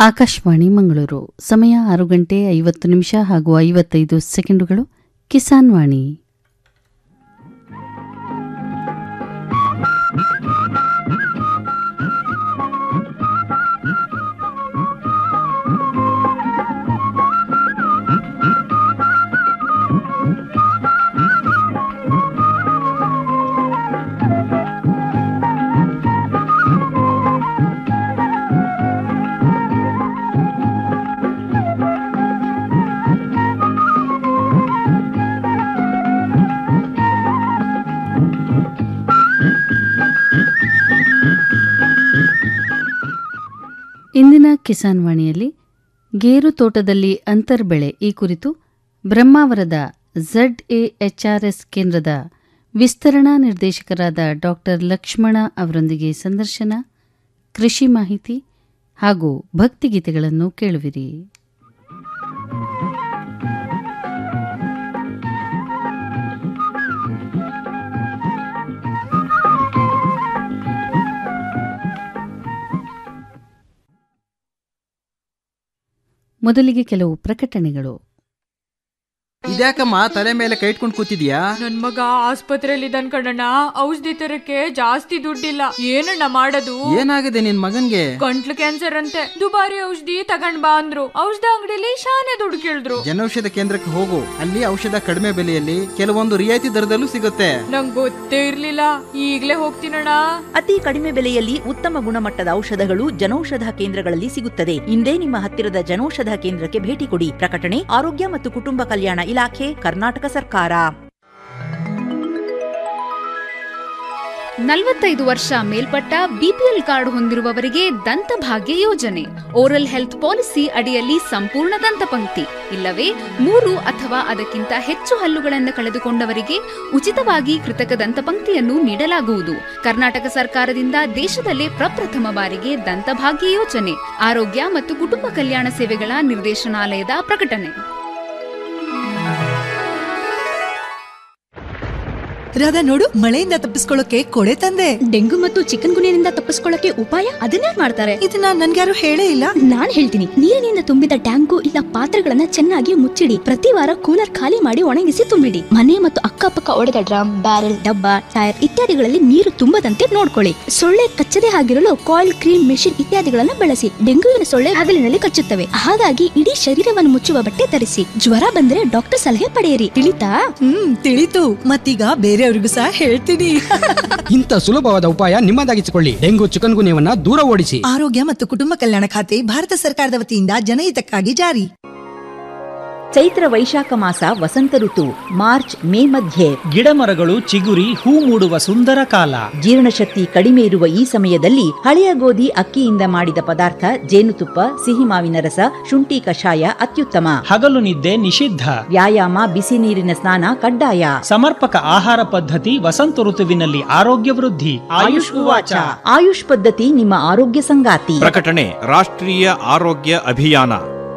ಆಕಾಶವಾಣಿ ಮಂಗಳೂರು ಸಮಯ ಆರು ಗಂಟೆ ಐವತ್ತು ನಿಮಿಷ ಹಾಗೂ ಐವತ್ತೈದು ಸೆಕೆಂಡುಗಳು ಕಿಸಾನ್ ವಾಣಿ ಇಂದಿನ ಕಿಸಾನ್ ವಾಣಿಯಲ್ಲಿ ಗೇರು ತೋಟದಲ್ಲಿ ಅಂತರ್ಬೆಳೆ ಈ ಕುರಿತು ಬ್ರಹ್ಮಾವರದ ಝಡ್ ಎ ಎಚ್ಆರ್ಎಸ್ ಕೇಂದ್ರದ ವಿಸ್ತರಣಾ ನಿರ್ದೇಶಕರಾದ ಡಾಕ್ಟರ್ ಲಕ್ಷ್ಮಣ ಅವರೊಂದಿಗೆ ಸಂದರ್ಶನ ಕೃಷಿ ಮಾಹಿತಿ ಹಾಗೂ ಭಕ್ತಿಗೀತೆಗಳನ್ನು ಕೇಳುವಿರಿ ಮೊದಲಿಗೆ ಕೆಲವು ಪ್ರಕಟಣೆಗಳು ಇದ್ಯಾಕಮ್ಮ ತಲೆ ಮೇಲೆ ಕೈ ಇಟ್ಕೊಂಡು ಕೂತಿದ್ಯಾ ನನ್ ಮಗ ಆಸ್ಪತ್ರೆಯಲ್ಲಿ ಇದ್ದಾನ್ ಕಣಣ್ಣ ಔಷಧಿ ತರಕ್ಕೆ ಜಾಸ್ತಿ ದುಡ್ಡಿಲ್ಲ ಏನಣ್ಣ ಮಾಡೋದು ಏನಾಗಿದೆ ನಿನ್ ಮಗನ್ಗೆ ಗಂಟ್ಲು ಕ್ಯಾನ್ಸರ್ ಅಂತೆ ದುಬಾರಿ ಔಷಧಿ ತಗೊಂಡ್ ಬಾ ಅಂದ್ರು ಔಷಧ ಅಂಗಡಿಲಿ ಶಾನೆ ದುಡ್ಡು ಕೇಳಿದ್ರು ಜನೌಷಧ ಕೇಂದ್ರಕ್ಕೆ ಹೋಗು ಅಲ್ಲಿ ಔಷಧ ಕಡಿಮೆ ಬೆಲೆಯಲ್ಲಿ ಕೆಲವೊಂದು ರಿಯಾಯಿತಿ ದರದಲ್ಲೂ ಸಿಗುತ್ತೆ ನಂಗ್ ಗೊತ್ತೇ ಇರ್ಲಿಲ್ಲ ಈಗ್ಲೇ ಹೋಗ್ತೀನಣ್ಣ ಅತಿ ಕಡಿಮೆ ಬೆಲೆಯಲ್ಲಿ ಉತ್ತಮ ಗುಣಮಟ್ಟದ ಔಷಧಗಳು ಜನೌಷಧ ಕೇಂದ್ರಗಳಲ್ಲಿ ಸಿಗುತ್ತದೆ ಇಂದೇ ನಿಮ್ಮ ಹತ್ತಿರದ ಜನೌಷಧ ಕೇಂದ್ರಕ್ಕೆ ಭೇಟಿ ಕೊಡಿ ಪ್ರಕಟಣೆ ಆರೋಗ್ಯ ಮತ್ತು ಕುಟುಂಬ ಕಲ್ಯಾಣ ಇಲಾಖೆ ಕರ್ನಾಟಕ ಸರ್ಕಾರ ನಲವತ್ತೈದು ವರ್ಷ ಮೇಲ್ಪಟ್ಟ ಬಿಪಿಎಲ್ ಕಾರ್ಡ್ ಹೊಂದಿರುವವರಿಗೆ ದಂತಭಾಗ್ಯ ಯೋಜನೆ ಓರಲ್ ಹೆಲ್ತ್ ಪಾಲಿಸಿ ಅಡಿಯಲ್ಲಿ ಸಂಪೂರ್ಣ ದಂತಪಂಕ್ತಿ ಇಲ್ಲವೇ ಮೂರು ಅಥವಾ ಅದಕ್ಕಿಂತ ಹೆಚ್ಚು ಹಲ್ಲುಗಳನ್ನು ಕಳೆದುಕೊಂಡವರಿಗೆ ಉಚಿತವಾಗಿ ಕೃತಕ ದಂತಪಂಕ್ತಿಯನ್ನು ನೀಡಲಾಗುವುದು ಕರ್ನಾಟಕ ಸರ್ಕಾರದಿಂದ ದೇಶದಲ್ಲೇ ಪ್ರಪ್ರಥಮ ಬಾರಿಗೆ ದಂತಭಾಗ್ಯ ಯೋಜನೆ ಆರೋಗ್ಯ ಮತ್ತು ಕುಟುಂಬ ಕಲ್ಯಾಣ ಸೇವೆಗಳ ನಿರ್ದೇಶನಾಲಯದ ಪ್ರಕಟಣೆ ರಾಧಾ ನೋಡು ಮಳೆಯಿಂದ ತಪ್ಪಿಸ್ಕೊಳ್ಳೋಕೆ ಕೊಡೆ ತಂದೆ ಡೆಂಗು ಮತ್ತು ಚಿಕನ್ ಗುನಿಯಿಂದ ತಪ್ಪಿಸ್ಕೊಳ್ಳಕ್ಕೆ ಉಪಾಯ ಅದನ್ನೇ ಮಾಡ್ತಾರೆ ಇದನ್ನ ನನ್ಗ್ಯಾರು ಹೇಳೇ ಇಲ್ಲ ನಾನ್ ಹೇಳ್ತೀನಿ ನೀರಿನಿಂದ ತುಂಬಿದ ಟ್ಯಾಂಕು ಇಲ್ಲ ಪಾತ್ರೆಗಳನ್ನ ಚೆನ್ನಾಗಿ ಮುಚ್ಚಿಡಿ ಪ್ರತಿ ವಾರ ಕೂಲರ್ ಖಾಲಿ ಮಾಡಿ ಒಣಗಿಸಿ ತುಂಬಿಡಿ ಮನೆ ಮತ್ತು ಅಕ್ಕಪಕ್ಕ ಒಡೆದ ಡ್ರಮ್ ಬ್ಯಾರೆಲ್ ಡಬ್ಬ ಟೈರ್ ಇತ್ಯಾದಿಗಳಲ್ಲಿ ನೀರು ತುಂಬದಂತೆ ನೋಡ್ಕೊಳ್ಳಿ ಸೊಳ್ಳೆ ಕಚ್ಚದೆ ಆಗಿರಲು ಕಾಯಿಲ್ ಕ್ರೀಮ್ ಮೆಷಿನ್ ಇತ್ಯಾದಿಗಳನ್ನ ಬಳಸಿ ಡೆಂಗುವಿನ ಸೊಳ್ಳೆ ಹಗಲಿನಲ್ಲಿ ಕಚ್ಚುತ್ತವೆ ಹಾಗಾಗಿ ಇಡೀ ಶರೀರವನ್ನು ಮುಚ್ಚುವ ಬಟ್ಟೆ ಧರಿಸಿ ಜ್ವರ ಬಂದ್ರೆ ಡಾಕ್ಟರ್ ಸಲಹೆ ಪಡೆಯಿರಿ ತಿಳಿತಾ ಹ್ಮ್ ತಿಳಿತು ಮತ್ತೀಗ ಬೇರೆಯವ್ರಿಗೂ ಸಹ ಹೇಳ್ತೀನಿ ಇಂಥ ಸುಲಭವಾದ ಉಪಾಯ ನಿಮ್ಮದಾಗಿಸಿಕೊಳ್ಳಿ ಡೆಂಗು ಚಿಕನ್ ಗುನ್ಯವನ್ನ ದೂರ ಓಡಿಸಿ ಆರೋಗ್ಯ ಮತ್ತು ಕುಟುಂಬ ಕಲ್ಯಾಣ ಖಾತೆ ಭಾರತ ಸರ್ಕಾರದ ವತಿಯಿಂದ ಜನಹಿತಕ್ಕಾಗಿ ಜಾರಿ ಚೈತ್ರ ವೈಶಾಖ ಮಾಸ ವಸಂತ ಋತು ಮಾರ್ಚ್ ಮೇ ಮಧ್ಯೆ ಗಿಡಮರಗಳು ಚಿಗುರಿ ಹೂ ಮೂಡುವ ಸುಂದರ ಕಾಲ ಜೀರ್ಣಶಕ್ತಿ ಕಡಿಮೆ ಇರುವ ಈ ಸಮಯದಲ್ಲಿ ಹಳೆಯ ಗೋಧಿ ಅಕ್ಕಿಯಿಂದ ಮಾಡಿದ ಪದಾರ್ಥ ಜೇನುತುಪ್ಪ ಸಿಹಿ ಮಾವಿನ ರಸ ಶುಂಠಿ ಕಷಾಯ ಅತ್ಯುತ್ತಮ ಹಗಲು ನಿದ್ದೆ ನಿಷಿದ್ಧ ವ್ಯಾಯಾಮ ಬಿಸಿ ನೀರಿನ ಸ್ನಾನ ಕಡ್ಡಾಯ ಸಮರ್ಪಕ ಆಹಾರ ಪದ್ಧತಿ ವಸಂತ ಋತುವಿನಲ್ಲಿ ಆರೋಗ್ಯ ವೃದ್ಧಿ ಆಯುಷ್ ಉವಾಚ ಆಯುಷ್ ಪದ್ಧತಿ ನಿಮ್ಮ ಆರೋಗ್ಯ ಸಂಗಾತಿ ಪ್ರಕಟಣೆ ರಾಷ್ಟ್ರೀಯ ಆರೋಗ್ಯ ಅಭಿಯಾನ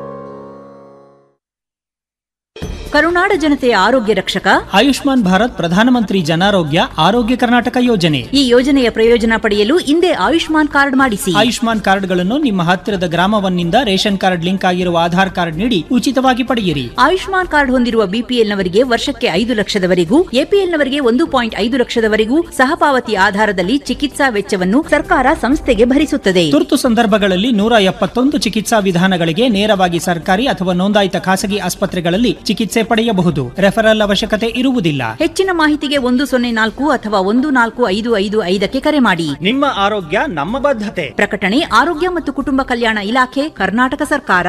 ಕರುನಾಡ ಜನತೆಯ ಆರೋಗ್ಯ ರಕ್ಷಕ ಆಯುಷ್ಮಾನ್ ಭಾರತ್ ಪ್ರಧಾನಮಂತ್ರಿ ಜನಾರೋಗ್ಯ ಆರೋಗ್ಯ ಕರ್ನಾಟಕ ಯೋಜನೆ ಈ ಯೋಜನೆಯ ಪ್ರಯೋಜನ ಪಡೆಯಲು ಹಿಂದೆ ಆಯುಷ್ಮಾನ್ ಕಾರ್ಡ್ ಮಾಡಿಸಿ ಆಯುಷ್ಮಾನ್ ಕಾರ್ಡ್ಗಳನ್ನು ನಿಮ್ಮ ಹತ್ತಿರದ ಗ್ರಾಮವನ್ನಿಂದ ರೇಷನ್ ಕಾರ್ಡ್ ಲಿಂಕ್ ಆಗಿರುವ ಆಧಾರ್ ಕಾರ್ಡ್ ನೀಡಿ ಉಚಿತವಾಗಿ ಪಡೆಯಿರಿ ಆಯುಷ್ಮಾನ್ ಕಾರ್ಡ್ ಹೊಂದಿರುವ ಬಿಪಿಎಲ್ ನವರಿಗೆ ವರ್ಷಕ್ಕೆ ಐದು ಲಕ್ಷದವರೆಗೂ ಎಪಿಎಲ್ ನವರಿಗೆ ಒಂದು ಪಾಯಿಂಟ್ ಐದು ಲಕ್ಷದವರೆಗೂ ಸಹಪಾವತಿ ಆಧಾರದಲ್ಲಿ ಚಿಕಿತ್ಸಾ ವೆಚ್ಚವನ್ನು ಸರ್ಕಾರ ಸಂಸ್ಥೆಗೆ ಭರಿಸುತ್ತದೆ ತುರ್ತು ಸಂದರ್ಭಗಳಲ್ಲಿ ನೂರ ಎಪ್ಪತ್ತೊಂದು ಚಿಕಿತ್ಸಾ ವಿಧಾನಗಳಿಗೆ ನೇರವಾಗಿ ಸರ್ಕಾರಿ ಅಥವಾ ನೋಂದಾಯಿತ ಖಾಸಗಿ ಆಸ್ಪತ್ರೆಗಳಲ್ಲಿ ಚಿಕಿತ್ಸೆ ಪಡೆಯಬಹುದು ರೆಫರಲ್ ಅವಶ್ಯಕತೆ ಇರುವುದಿಲ್ಲ ಹೆಚ್ಚಿನ ಮಾಹಿತಿಗೆ ಒಂದು ಸೊನ್ನೆ ನಾಲ್ಕು ಅಥವಾ ಒಂದು ನಾಲ್ಕು ಐದು ಐದು ಐದಕ್ಕೆ ಕರೆ ಮಾಡಿ ನಿಮ್ಮ ಆರೋಗ್ಯ ನಮ್ಮ ಬದ್ಧತೆ ಪ್ರಕಟಣೆ ಆರೋಗ್ಯ ಮತ್ತು ಕುಟುಂಬ ಕಲ್ಯಾಣ ಇಲಾಖೆ ಕರ್ನಾಟಕ ಸರ್ಕಾರ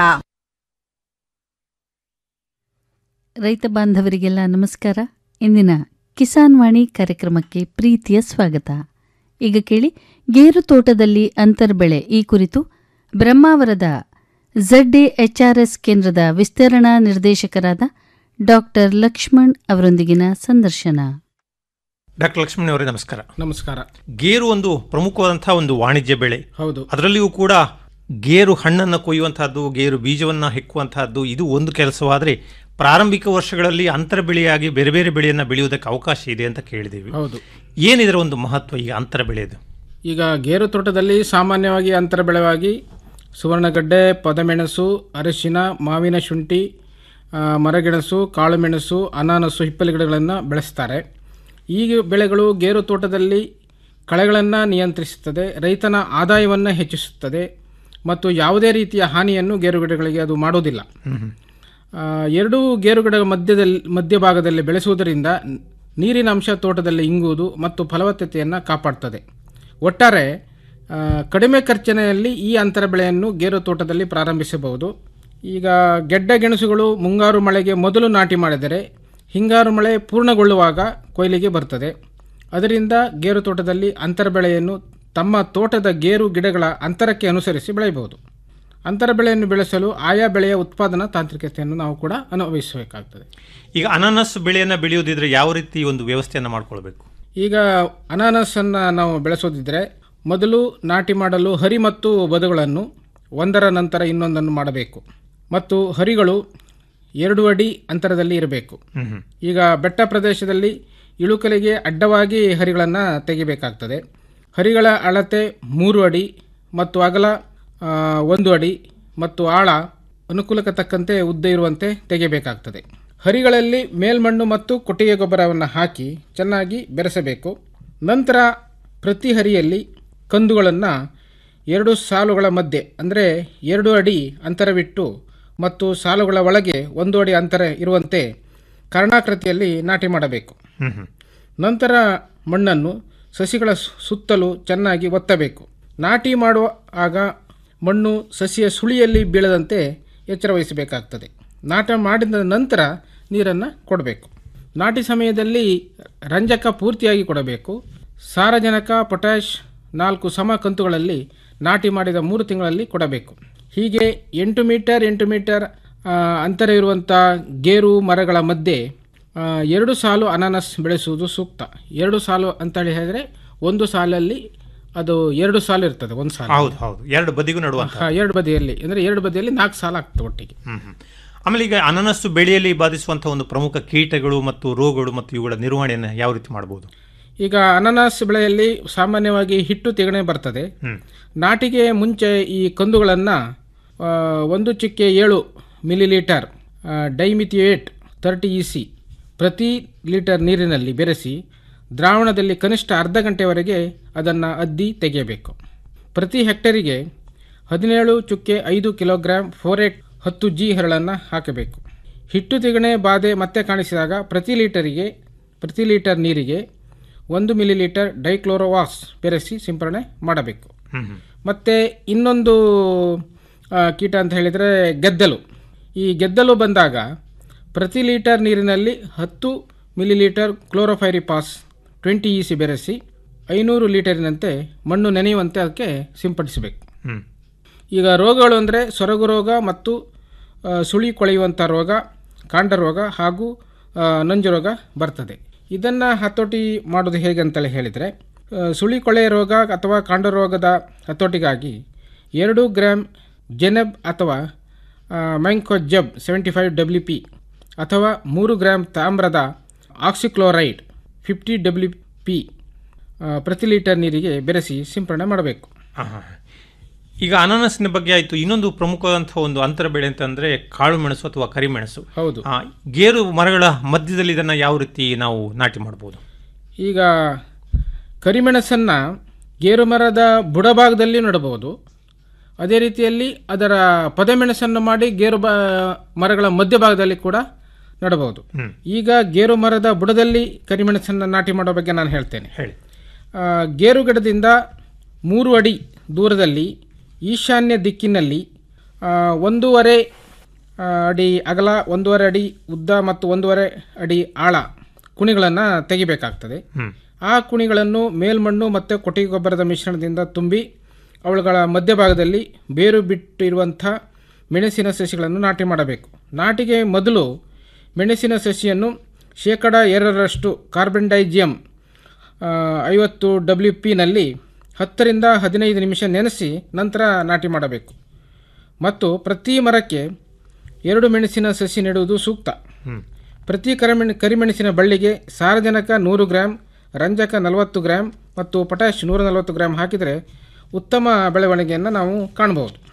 ರೈತ ಬಾಂಧವರಿಗೆಲ್ಲ ನಮಸ್ಕಾರ ಇಂದಿನ ಕಿಸಾನ್ ವಾಣಿ ಕಾರ್ಯಕ್ರಮಕ್ಕೆ ಪ್ರೀತಿಯ ಸ್ವಾಗತ ಈಗ ಕೇಳಿ ಗೇರು ತೋಟದಲ್ಲಿ ಅಂತರ್ಬೆಳೆ ಈ ಕುರಿತು ಬ್ರಹ್ಮಾವರದ ಝಡ್ ಎ ಎಚ್ಆರ್ಎಸ್ ಕೇಂದ್ರದ ವಿಸ್ತರಣಾ ನಿರ್ದೇಶಕರಾದ ಡಾಕ್ಟರ್ ಲಕ್ಷ್ಮಣ್ ಅವರೊಂದಿಗಿನ ಸಂದರ್ಶನ ಡಾಕ್ಟರ್ ಲಕ್ಷ್ಮಣ್ ಅವರೇ ನಮಸ್ಕಾರ ನಮಸ್ಕಾರ ಗೇರು ಒಂದು ಪ್ರಮುಖವಾದಂತಹ ಒಂದು ವಾಣಿಜ್ಯ ಬೆಳೆ ಹೌದು ಅದರಲ್ಲಿಯೂ ಕೂಡ ಗೇರು ಹಣ್ಣನ್ನು ಕೊಯ್ಯುವಂತಹದ್ದು ಗೇರು ಬೀಜವನ್ನು ಹೆಕ್ಕುವಂತಹದ್ದು ಇದು ಒಂದು ಕೆಲಸವಾದರೆ ಪ್ರಾರಂಭಿಕ ವರ್ಷಗಳಲ್ಲಿ ಅಂತರ ಬೆಳೆಯಾಗಿ ಬೇರೆ ಬೇರೆ ಬೆಳೆಯನ್ನು ಬೆಳೆಯುವುದಕ್ಕೆ ಅವಕಾಶ ಇದೆ ಅಂತ ಕೇಳಿದ್ದೀವಿ ಹೌದು ಏನಿದರ ಒಂದು ಮಹತ್ವ ಈಗ ಅಂತರ ಬೆಳೆಯದು ಈಗ ಗೇರು ತೋಟದಲ್ಲಿ ಸಾಮಾನ್ಯವಾಗಿ ಅಂತರ ಬೆಳೆವಾಗಿ ಸುವರ್ಣಗಡ್ಡೆ ಪದಮೆಣಸು ಅರಿಶಿನ ಮಾವಿನ ಶುಂಠಿ ಆ, ಮರಗೆಣಸು ಕಾಳುಮೆಣಸು ಅನಾನಸು ಹಿಪ್ಪಲಿ ಗಿಡಗಳನ್ನು ಬೆಳೆಸ್ತಾರೆ ಈ ಬೆಳೆಗಳು ಗೇರು ತೋಟದಲ್ಲಿ ಕಳೆಗಳನ್ನು ನಿಯಂತ್ರಿಸುತ್ತದೆ ರೈತನ ಆದಾಯವನ್ನು ಹೆಚ್ಚಿಸುತ್ತದೆ ಮತ್ತು ಯಾವುದೇ ರೀತಿಯ ಹಾನಿಯನ್ನು ಗೇರು ಗಿಡಗಳಿಗೆ ಅದು ಮಾಡೋದಿಲ್ಲ ಆ, ಎರಡೂ ಗೇರುಗಿಡ ಮಧ್ಯದಲ್ಲಿ ಮಧ್ಯಭಾಗದಲ್ಲಿ ಬೆಳೆಸುವುದರಿಂದ ನೀರಿನ ಅಂಶ ತೋಟದಲ್ಲಿ ಇಂಗುವುದು ಮತ್ತು ಫಲವತ್ತತೆಯನ್ನು ಕಾಪಾಡ್ತದೆ ಒಟ್ಟಾರೆ ಆ, ಕಡಿಮೆ ಖರ್ಚಿನಲ್ಲಿ ಈ ಅಂತರ ಬೆಳೆಯನ್ನು ಗೇರು ತೋಟದಲ್ಲಿ ಪ್ರಾರಂಭಿಸಬಹುದು ಈಗ ಗೆಡ್ಡೆ ಗೆಣಸುಗಳು ಮುಂಗಾರು ಮಳೆಗೆ ಮೊದಲು ನಾಟಿ ಮಾಡಿದರೆ ಹಿಂಗಾರು ಮಳೆ ಪೂರ್ಣಗೊಳ್ಳುವಾಗ ಕೊಯ್ಲಿಗೆ ಬರ್ತದೆ ಅದರಿಂದ ಗೇರು ತೋಟದಲ್ಲಿ ಅಂತರ ಬೆಳೆಯನ್ನು ತಮ್ಮ ತೋಟದ ಗೇರು ಗಿಡಗಳ ಅಂತರಕ್ಕೆ ಅನುಸರಿಸಿ ಬೆಳೆಯಬಹುದು ಅಂತರ ಬೆಳೆಯನ್ನು ಬೆಳೆಸಲು ಆಯಾ ಬೆಳೆಯ ಉತ್ಪಾದನಾ ತಾಂತ್ರಿಕತೆಯನ್ನು ನಾವು ಕೂಡ ಅನುಭವಿಸಬೇಕಾಗ್ತದೆ ಈಗ ಅನಾನಸ್ ಬೆಳೆಯನ್ನು ಬೆಳೆಯೋದಿದ್ರೆ ಯಾವ ರೀತಿ ಒಂದು ವ್ಯವಸ್ಥೆಯನ್ನು ಮಾಡ್ಕೊಳ್ಬೇಕು ಈಗ ಅನಾನಸನ್ನು ನಾವು ಬೆಳೆಸೋದಿದ್ರೆ ಮೊದಲು ನಾಟಿ ಮಾಡಲು ಹರಿ ಮತ್ತು ಬದುಗಳನ್ನು ಒಂದರ ನಂತರ ಇನ್ನೊಂದನ್ನು ಮಾಡಬೇಕು ಮತ್ತು ಹರಿಗಳು ಎರಡು ಅಡಿ ಅಂತರದಲ್ಲಿ ಇರಬೇಕು ಈಗ ಬೆಟ್ಟ ಪ್ರದೇಶದಲ್ಲಿ ಇಳುಕಲಿಗೆ ಅಡ್ಡವಾಗಿ ಹರಿಗಳನ್ನು ತೆಗಿಬೇಕಾಗ್ತದೆ ಹರಿಗಳ ಅಳತೆ ಮೂರು ಅಡಿ ಮತ್ತು ಅಗಲ ಆ, ಒಂದು ಅಡಿ ಮತ್ತು ಆಳ ಅನುಕೂಲಕ್ಕೆ ತಕ್ಕಂತೆ ಉದ್ದ ಇರುವಂತೆ ತೆಗೆಯಬೇಕಾಗ್ತದೆ ಹರಿಗಳಲ್ಲಿ ಮೇಲ್ಮಣ್ಣು ಮತ್ತು ಕೊಟ್ಟಿಗೆ ಗೊಬ್ಬರವನ್ನು ಹಾಕಿ ಚೆನ್ನಾಗಿ ಬೆರೆಸಬೇಕು ನಂತರ ಪ್ರತಿ ಹರಿಯಲ್ಲಿ ಕಂದುಗಳನ್ನು ಎರಡು ಸಾಲುಗಳ ಮಧ್ಯೆ ಅಂದರೆ ಎರಡು ಅಡಿ ಅಂತರವಿಟ್ಟು ಮತ್ತು ಸಾಲುಗಳ ಒಳಗೆ ಒಂದು ಅಡಿ ಅಂತರ ಇರುವಂತೆ ಕರ್ಣಾಕೃತಿಯಲ್ಲಿ ನಾಟಿ ಮಾಡಬೇಕು ನಂತರ ಮಣ್ಣನ್ನು ಸಸಿಗಳ ಸು- ಸುತ್ತಲೂ ಚೆನ್ನಾಗಿ ಒತ್ತಬೇಕು ನಾಟಿ ಮಾಡುವ ಆಗ ಮಣ್ಣು ಸಸಿಯ ಸುಳಿಯಲ್ಲಿ ಬೀಳದಂತೆ ಎಚ್ಚರ ವಹಿಸಬೇಕಾಗ್ತದೆ ನಾಟ ಮಾಡಿದ ನಂತರ ನೀರನ್ನು ಕೊಡಬೇಕು ನಾಟಿ ಸಮಯದಲ್ಲಿ ರಂಜಕ ಪೂರ್ತಿಯಾಗಿ ಕೊಡಬೇಕು ಸಾರಜನಕ ಪೊಟ್ಯಾಷ್ ನಾಲ್ಕು ಸಮ ಕಂತುಗಳಲ್ಲಿ ನಾಟಿ ಮಾಡಿದ ಮೂರು ತಿಂಗಳಲ್ಲಿ ಕೊಡಬೇಕು ಹೀಗೆ ಎಂಟು ಮೀಟರ್ ಎಂಟು ಮೀಟರ್ ಆ, ಅಂತರ ಇರುವಂಥ ಗೇರು ಮರಗಳ ಮಧ್ಯೆ ಆ, ಎರಡು ಸಾಲು ಅನಾನಸ್ ಬೆಳೆಸುವುದು ಸೂಕ್ತ ಎರಡು ಸಾಲು ಅಂತೇಳಿ ಹೇಳಿದ್ರೆ ಒಂದು ಸಾಲಲ್ಲಿ ಅದು ಎರಡು ಸಾಲು ಇರ್ತದೆ ಒಂದು ಸಾಲು ಹೌದು ಹೌದು ಎರಡು ಬದಿಗೂ ನಡುವಂತ ಹಾ, ಎರಡು ಬದಿಯಲ್ಲಿ ಅಂದರೆ ಎರಡು ಬದಿಯಲ್ಲಿ ನಾಲ್ಕು ಸಾಲ ಆಗ್ತದೆ ಒಟ್ಟಿಗೆ ಹ್ಮ್ ಹ್ಮ್. ಆಮೇಲೆ ಈಗ ಅನಾನಸ್ಸು ಬೆಳೆಯಲ್ಲಿ ಬಾಧಿಸುವಂತಹ ಒಂದು ಪ್ರಮುಖ ಕೀಟಗಳು ಮತ್ತು ರೋಗಗಳು ಮತ್ತು ಇವುಗಳ ನಿರ್ವಹಣೆಯನ್ನು ಯಾವ ರೀತಿ ಮಾಡಬಹುದು ಈಗ ಅನಾನಸ್ ಬೆಳೆಯಲ್ಲಿ ಸಾಮಾನ್ಯವಾಗಿ ಹಿಟ್ಟು ತೆಗಣೆ ಬರ್ತದೆ ಹ್ಮ್. ನಾಟಿಗೆ ಮುಂಚೆ ಈ ಕಂದುಗಳನ್ನು ಒಂದು ಚಿಕ್ಕೆ ಏಳು millilitre dimethoate thirty E C ಪ್ರತಿ ಲೀಟರ್ ನೀರಿನಲ್ಲಿ ಬೆರೆಸಿ ದ್ರಾವಣದಲ್ಲಿ ಕನಿಷ್ಠ ಅರ್ಧ ಗಂಟೆವರೆಗೆ ಅದನ್ನು ಅದ್ದಿ ತೆಗೆಯಬೇಕು ಪ್ರತಿ ಹೆಕ್ಟರಿಗೆ ಹದಿನೇಳು ಚುಕ್ಕೆ ಐದು ಕಿಲೋಗ್ರಾಂ ಫೋರೇಟ್ ಹತ್ತು ಜಿ ಹರಳನ್ನು ಹಾಕಬೇಕು ಹಿಟ್ಟು ತಿಗಣೆ ಬಾಧೆ ಮತ್ತೆ ಕಾಣಿಸಿದಾಗ ಪ್ರತಿ ಲೀಟರಿಗೆ ಪ್ರತಿ ಲೀಟರ್ ನೀರಿಗೆ ಒಂದು ಮಿಲಿಲೀಟರ್ ಡೈಕ್ಲೋರೋವಾಸ್ ಬೆರೆಸಿ ಸಿಂಪರಣೆ ಮಾಡಬೇಕು ಮತ್ತು ಇನ್ನೊಂದು ಆ, ಕೀಟ ಅಂತ ಹೇಳಿದರೆ ಗೆದ್ದಲು ಈ ಗೆದ್ದಲು ಬಂದಾಗ ಪ್ರತಿ ಲೀಟರ್ ನೀರಿನಲ್ಲಿ ಹತ್ತು millilitre chlorpyrifos twenty E C ಬೆರೆಸಿ ಐನೂರು ಲೀಟರಿನಂತೆ ಮಣ್ಣು ನೆನೆಯುವಂತೆ ಅದಕ್ಕೆ ಸಿಂಪಡಿಸಬೇಕು ಹ್ಮ್. ಈಗ ರೋಗಗಳು ಅಂದರೆ ಸೊರಗು ರೋಗ ಮತ್ತು ಆ, ಸುಳಿ ಕೊಳೆಯುವಂಥ ರೋಗ ಕಾಂಡ ರೋಗ ಹಾಗೂ ಆ, ನಂಜು ರೋಗ ಬರ್ತದೆ ಇದನ್ನು ಹತೋಟಿ ಮಾಡೋದು ಹೇಗೆ ಅಂತೇಳಿ ಹೇಳಿದರೆ ಆ, ಸುಳಿ ಕೊಳೆಯ ರೋಗ ಅಥವಾ ಕಾಂಡ ರೋಗದ ಹತೋಟಿಗಾಗಿ ಎರಡು ಗ್ರಾಮ್ ಜೆನೆಬ್ ಅಥವಾ mancozeb seventy five W P ಅಥವಾ ಮೂರು ಗ್ರಾಮ್ ತಾಮ್ರದ ಆಕ್ಸಿಕ್ಲೋರೈಡ್ ಫಿಫ್ಟಿ ಡಬ್ಲ್ಯೂ ಪಿ ಪ್ರತಿ ಲೀಟರ್ ನೀರಿಗೆ ಬೆರೆಸಿ ಸಿಂಪರಣೆ ಮಾಡಬೇಕು ಆಹಾ. ಈಗ ಅನಾನಸ್ನ ಬಗ್ಗೆ ಆಯಿತು ಇನ್ನೊಂದು ಪ್ರಮುಖವಾದಂತಹ ಒಂದು ಅಂತರ ಬೆಳೆ ಅಂತಂದ್ರೆ ಕಾಳು ಮೆಣಸು ಅಥವಾ ಕರಿಮೆಣಸು ಹೌದು ಆ, ಗೇರು ಮರಗಳ ಮಧ್ಯದಲ್ಲಿ ಇದನ್ನು ಯಾವ ರೀತಿ ನಾವು ನಾಟಿ ಮಾಡ್ಬೋದು ಈಗ ಕರಿಮೆಣಸನ್ನು ಗೇರು ಮರದ ಬುಡಭಾಗದಲ್ಲಿ ನೆಡಬಹುದು ಅದೇ ರೀತಿಯಲ್ಲಿ ಅದರ ಪದಮೆಣಸನ್ನು ಮಾಡಿ ಗೇರು ಬ ಮರಗಳ ಮಧ್ಯಭಾಗದಲ್ಲಿ ಕೂಡ ನೆಡಬಹುದು ಈಗ ಗೇರು ಮರದ ಬುಡದಲ್ಲಿ ಕರಿಮೆಣಸನ್ನು ನಾಟಿ ಮಾಡೋ ಬಗ್ಗೆ ನಾನು ಹೇಳ್ತೇನೆ ಹೇಳಿ ಆ, ಗೇರು ಗಿಡದಿಂದ ಮೂರು ಅಡಿ ದೂರದಲ್ಲಿ ಈಶಾನ್ಯ ದಿಕ್ಕಿನಲ್ಲಿ ಆ, ಒಂದೂವರೆ ಆ, ಅಡಿ ಅಗಲ ಒಂದೂವರೆ ಅಡಿ ಉದ್ದ ಮತ್ತು ಒಂದೂವರೆ ಅಡಿ ಆಳ ಕುಣಿಗಳನ್ನು ತೆಗಿಬೇಕಾಗ್ತದೆ ಹ್ಮ್. ಆ ಕುಣಿಗಳನ್ನು ಮೇಲ್ಮಣ್ಣು ಮತ್ತು ಕೊಟ್ಟಿಗೆ ಗೊಬ್ಬರದ ಮಿಶ್ರಣದಿಂದ ತುಂಬಿ ಅವುಗಳ ಮಧ್ಯಭಾಗದಲ್ಲಿ ಬೇರು ಬಿಟ್ಟಿರುವಂಥ ಮೆಣಸಿನ ಸಸಿಗಳನ್ನು ನಾಟಿ ಮಾಡಬೇಕು ನಾಟಿಗೆ ಮೊದಲು ಮೆಣಸಿನ ಸಸಿಯನ್ನು ಶೇಕಡ ಎರಡರಷ್ಟು ಕಾರ್ಬನ್ ಡೈಜಿಯಂ ಆ, ಐವತ್ತು ಡಬ್ಲ್ಯೂ ಪಿನಲ್ಲಿ ಹತ್ತರಿಂದ ಹದಿನೈದು ನಿಮಿಷ ನೆನೆಸಿ ನಂತರ ನಾಟಿ ಮಾಡಬೇಕು ಮತ್ತು ಪ್ರತಿ ಮರಕ್ಕೆ ಎರಡು ಮೆಣಸಿನ ಸಸಿ ನೆಡುವುದು ಸೂಕ್ತ ಹ್ಮ್. ಪ್ರತಿ ಕರಿಮೆಣ ಕರಿಮೆಣಸಿನ ಬಳ್ಳಿಗೆ ಸಾರಜನಕ ನೂರು ಗ್ರಾಂ ರಂಜಕ ನಲವತ್ತು ಗ್ರಾಂ ಮತ್ತು ಪೊಟ್ಯಾಷ್ ನೂರ ನಲವತ್ತು ಗ್ರಾಂ ಹಾಕಿದರೆ ಉತ್ತಮ ಬೆಳವಣಿಗೆಯನ್ನು ನಾವು ಕಾಣಬಹುದು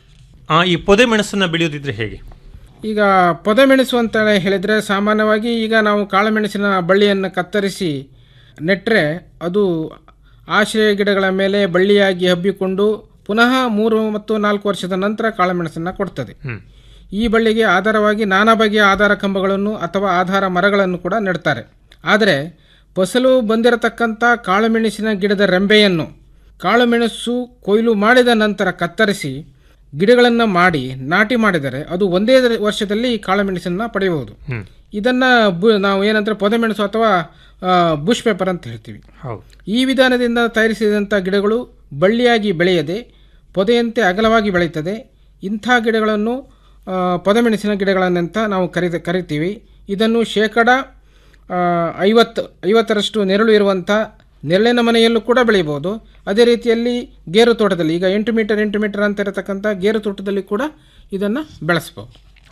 ಆ, ಈ ಪೊದೆ ಮೆಣಸನ್ನು ಬೆಳೆಯೋದಿದ್ರೆ ಹೇಗೆ ಈಗ ಪೊದೆಮೆಣಸು ಅಂತ ಹೇಳಿದರೆ ಸಾಮಾನ್ಯವಾಗಿ ಈಗ ನಾವು ಕಾಳುಮೆಣಸಿನ ಬಳ್ಳಿಯನ್ನು ಕತ್ತರಿಸಿ ನೆಟ್ಟರೆ ಅದು ಆಶ್ರಯ ಗಿಡಗಳ ಮೇಲೆ ಬಳ್ಳಿಯಾಗಿ ಹಬ್ಬಿಕೊಂಡು ಪುನಃ ಮೂರು ಮತ್ತು ನಾಲ್ಕು ವರ್ಷದ ನಂತರ ಕಾಳುಮೆಣಸನ್ನು ಕೊಡ್ತದೆ ಈ ಬಳ್ಳಿಗೆ ಆಧಾರವಾಗಿ ನಾನಾ ಬಗೆಯ ಆಧಾರ ಕಂಬಗಳನ್ನು ಅಥವಾ ಆಧಾರ ಮರಗಳನ್ನು ಕೂಡ ನೆಡ್ತಾರೆ ಆದರೆ ಫಸಲು ಬಂದಿರತಕ್ಕಂಥ ಕಾಳುಮೆಣಸಿನ ಗಿಡದ ರೆಂಬೆಯನ್ನು ಕಾಳುಮೆಣಸು ಕೊಯ್ಲು ಮಾಡಿದ ನಂತರ ಕತ್ತರಿಸಿ ಗಿಡಗಳನ್ನು ಮಾಡಿ ನಾಟಿ ಮಾಡಿದರೆ ಅದು ಒಂದೇ ವರ್ಷದಲ್ಲಿ ಕಾಳುಮೆಣಸನ್ನು ಪಡೆಯಬಹುದು ಇದನ್ನು ಬು ನಾವು ಏನಂದ್ರೆ ಪೊದೆಮೆಣಸು ಅಥವಾ ಆ, ಬುಷ್ ಪೇಪರ್ ಅಂತ ಹೇಳ್ತೀವಿ ಹೌದು ಈ ವಿಧಾನದಿಂದ ತಯಾರಿಸಿದಂಥ ಗಿಡಗಳು ಬಳ್ಳಿಯಾಗಿ ಬೆಳೆಯದೆ ಪೊದೆಯಂತೆ ಅಗಲವಾಗಿ ಬೆಳೆಯುತ್ತದೆ ಇಂಥ ಗಿಡಗಳನ್ನು ಆ, ಪೊದೆಮೆಣಸಿನ ಗಿಡಗಳನ್ನಂತ ನಾವು ಕರಿ ಕರಿತೀವಿ ಇದನ್ನು ಶೇಕಡ ಆ, ಐವತ್ತು ಐವತ್ತರಷ್ಟು ನೆರಳು ಇರುವಂಥ ನೆರಳಿನ ಮನೆಯಲ್ಲೂ ಕೂಡ ಬೆಳೆಯಬಹುದು ಅದೇ ರೀತಿಯಲ್ಲಿ ಗೇರು ತೋಟದಲ್ಲಿ ಈಗ ಎಂಟು ಮೀಟರ್ ಎಂಟು ಮೀಟರ್ ಅಂತ ಇರತಕ್ಕಂಥ ಗೇರು ತೋಟದಲ್ಲಿ ಕೂಡ ಇದನ್ನು ಬೆಳೆಸ್ಬೋದು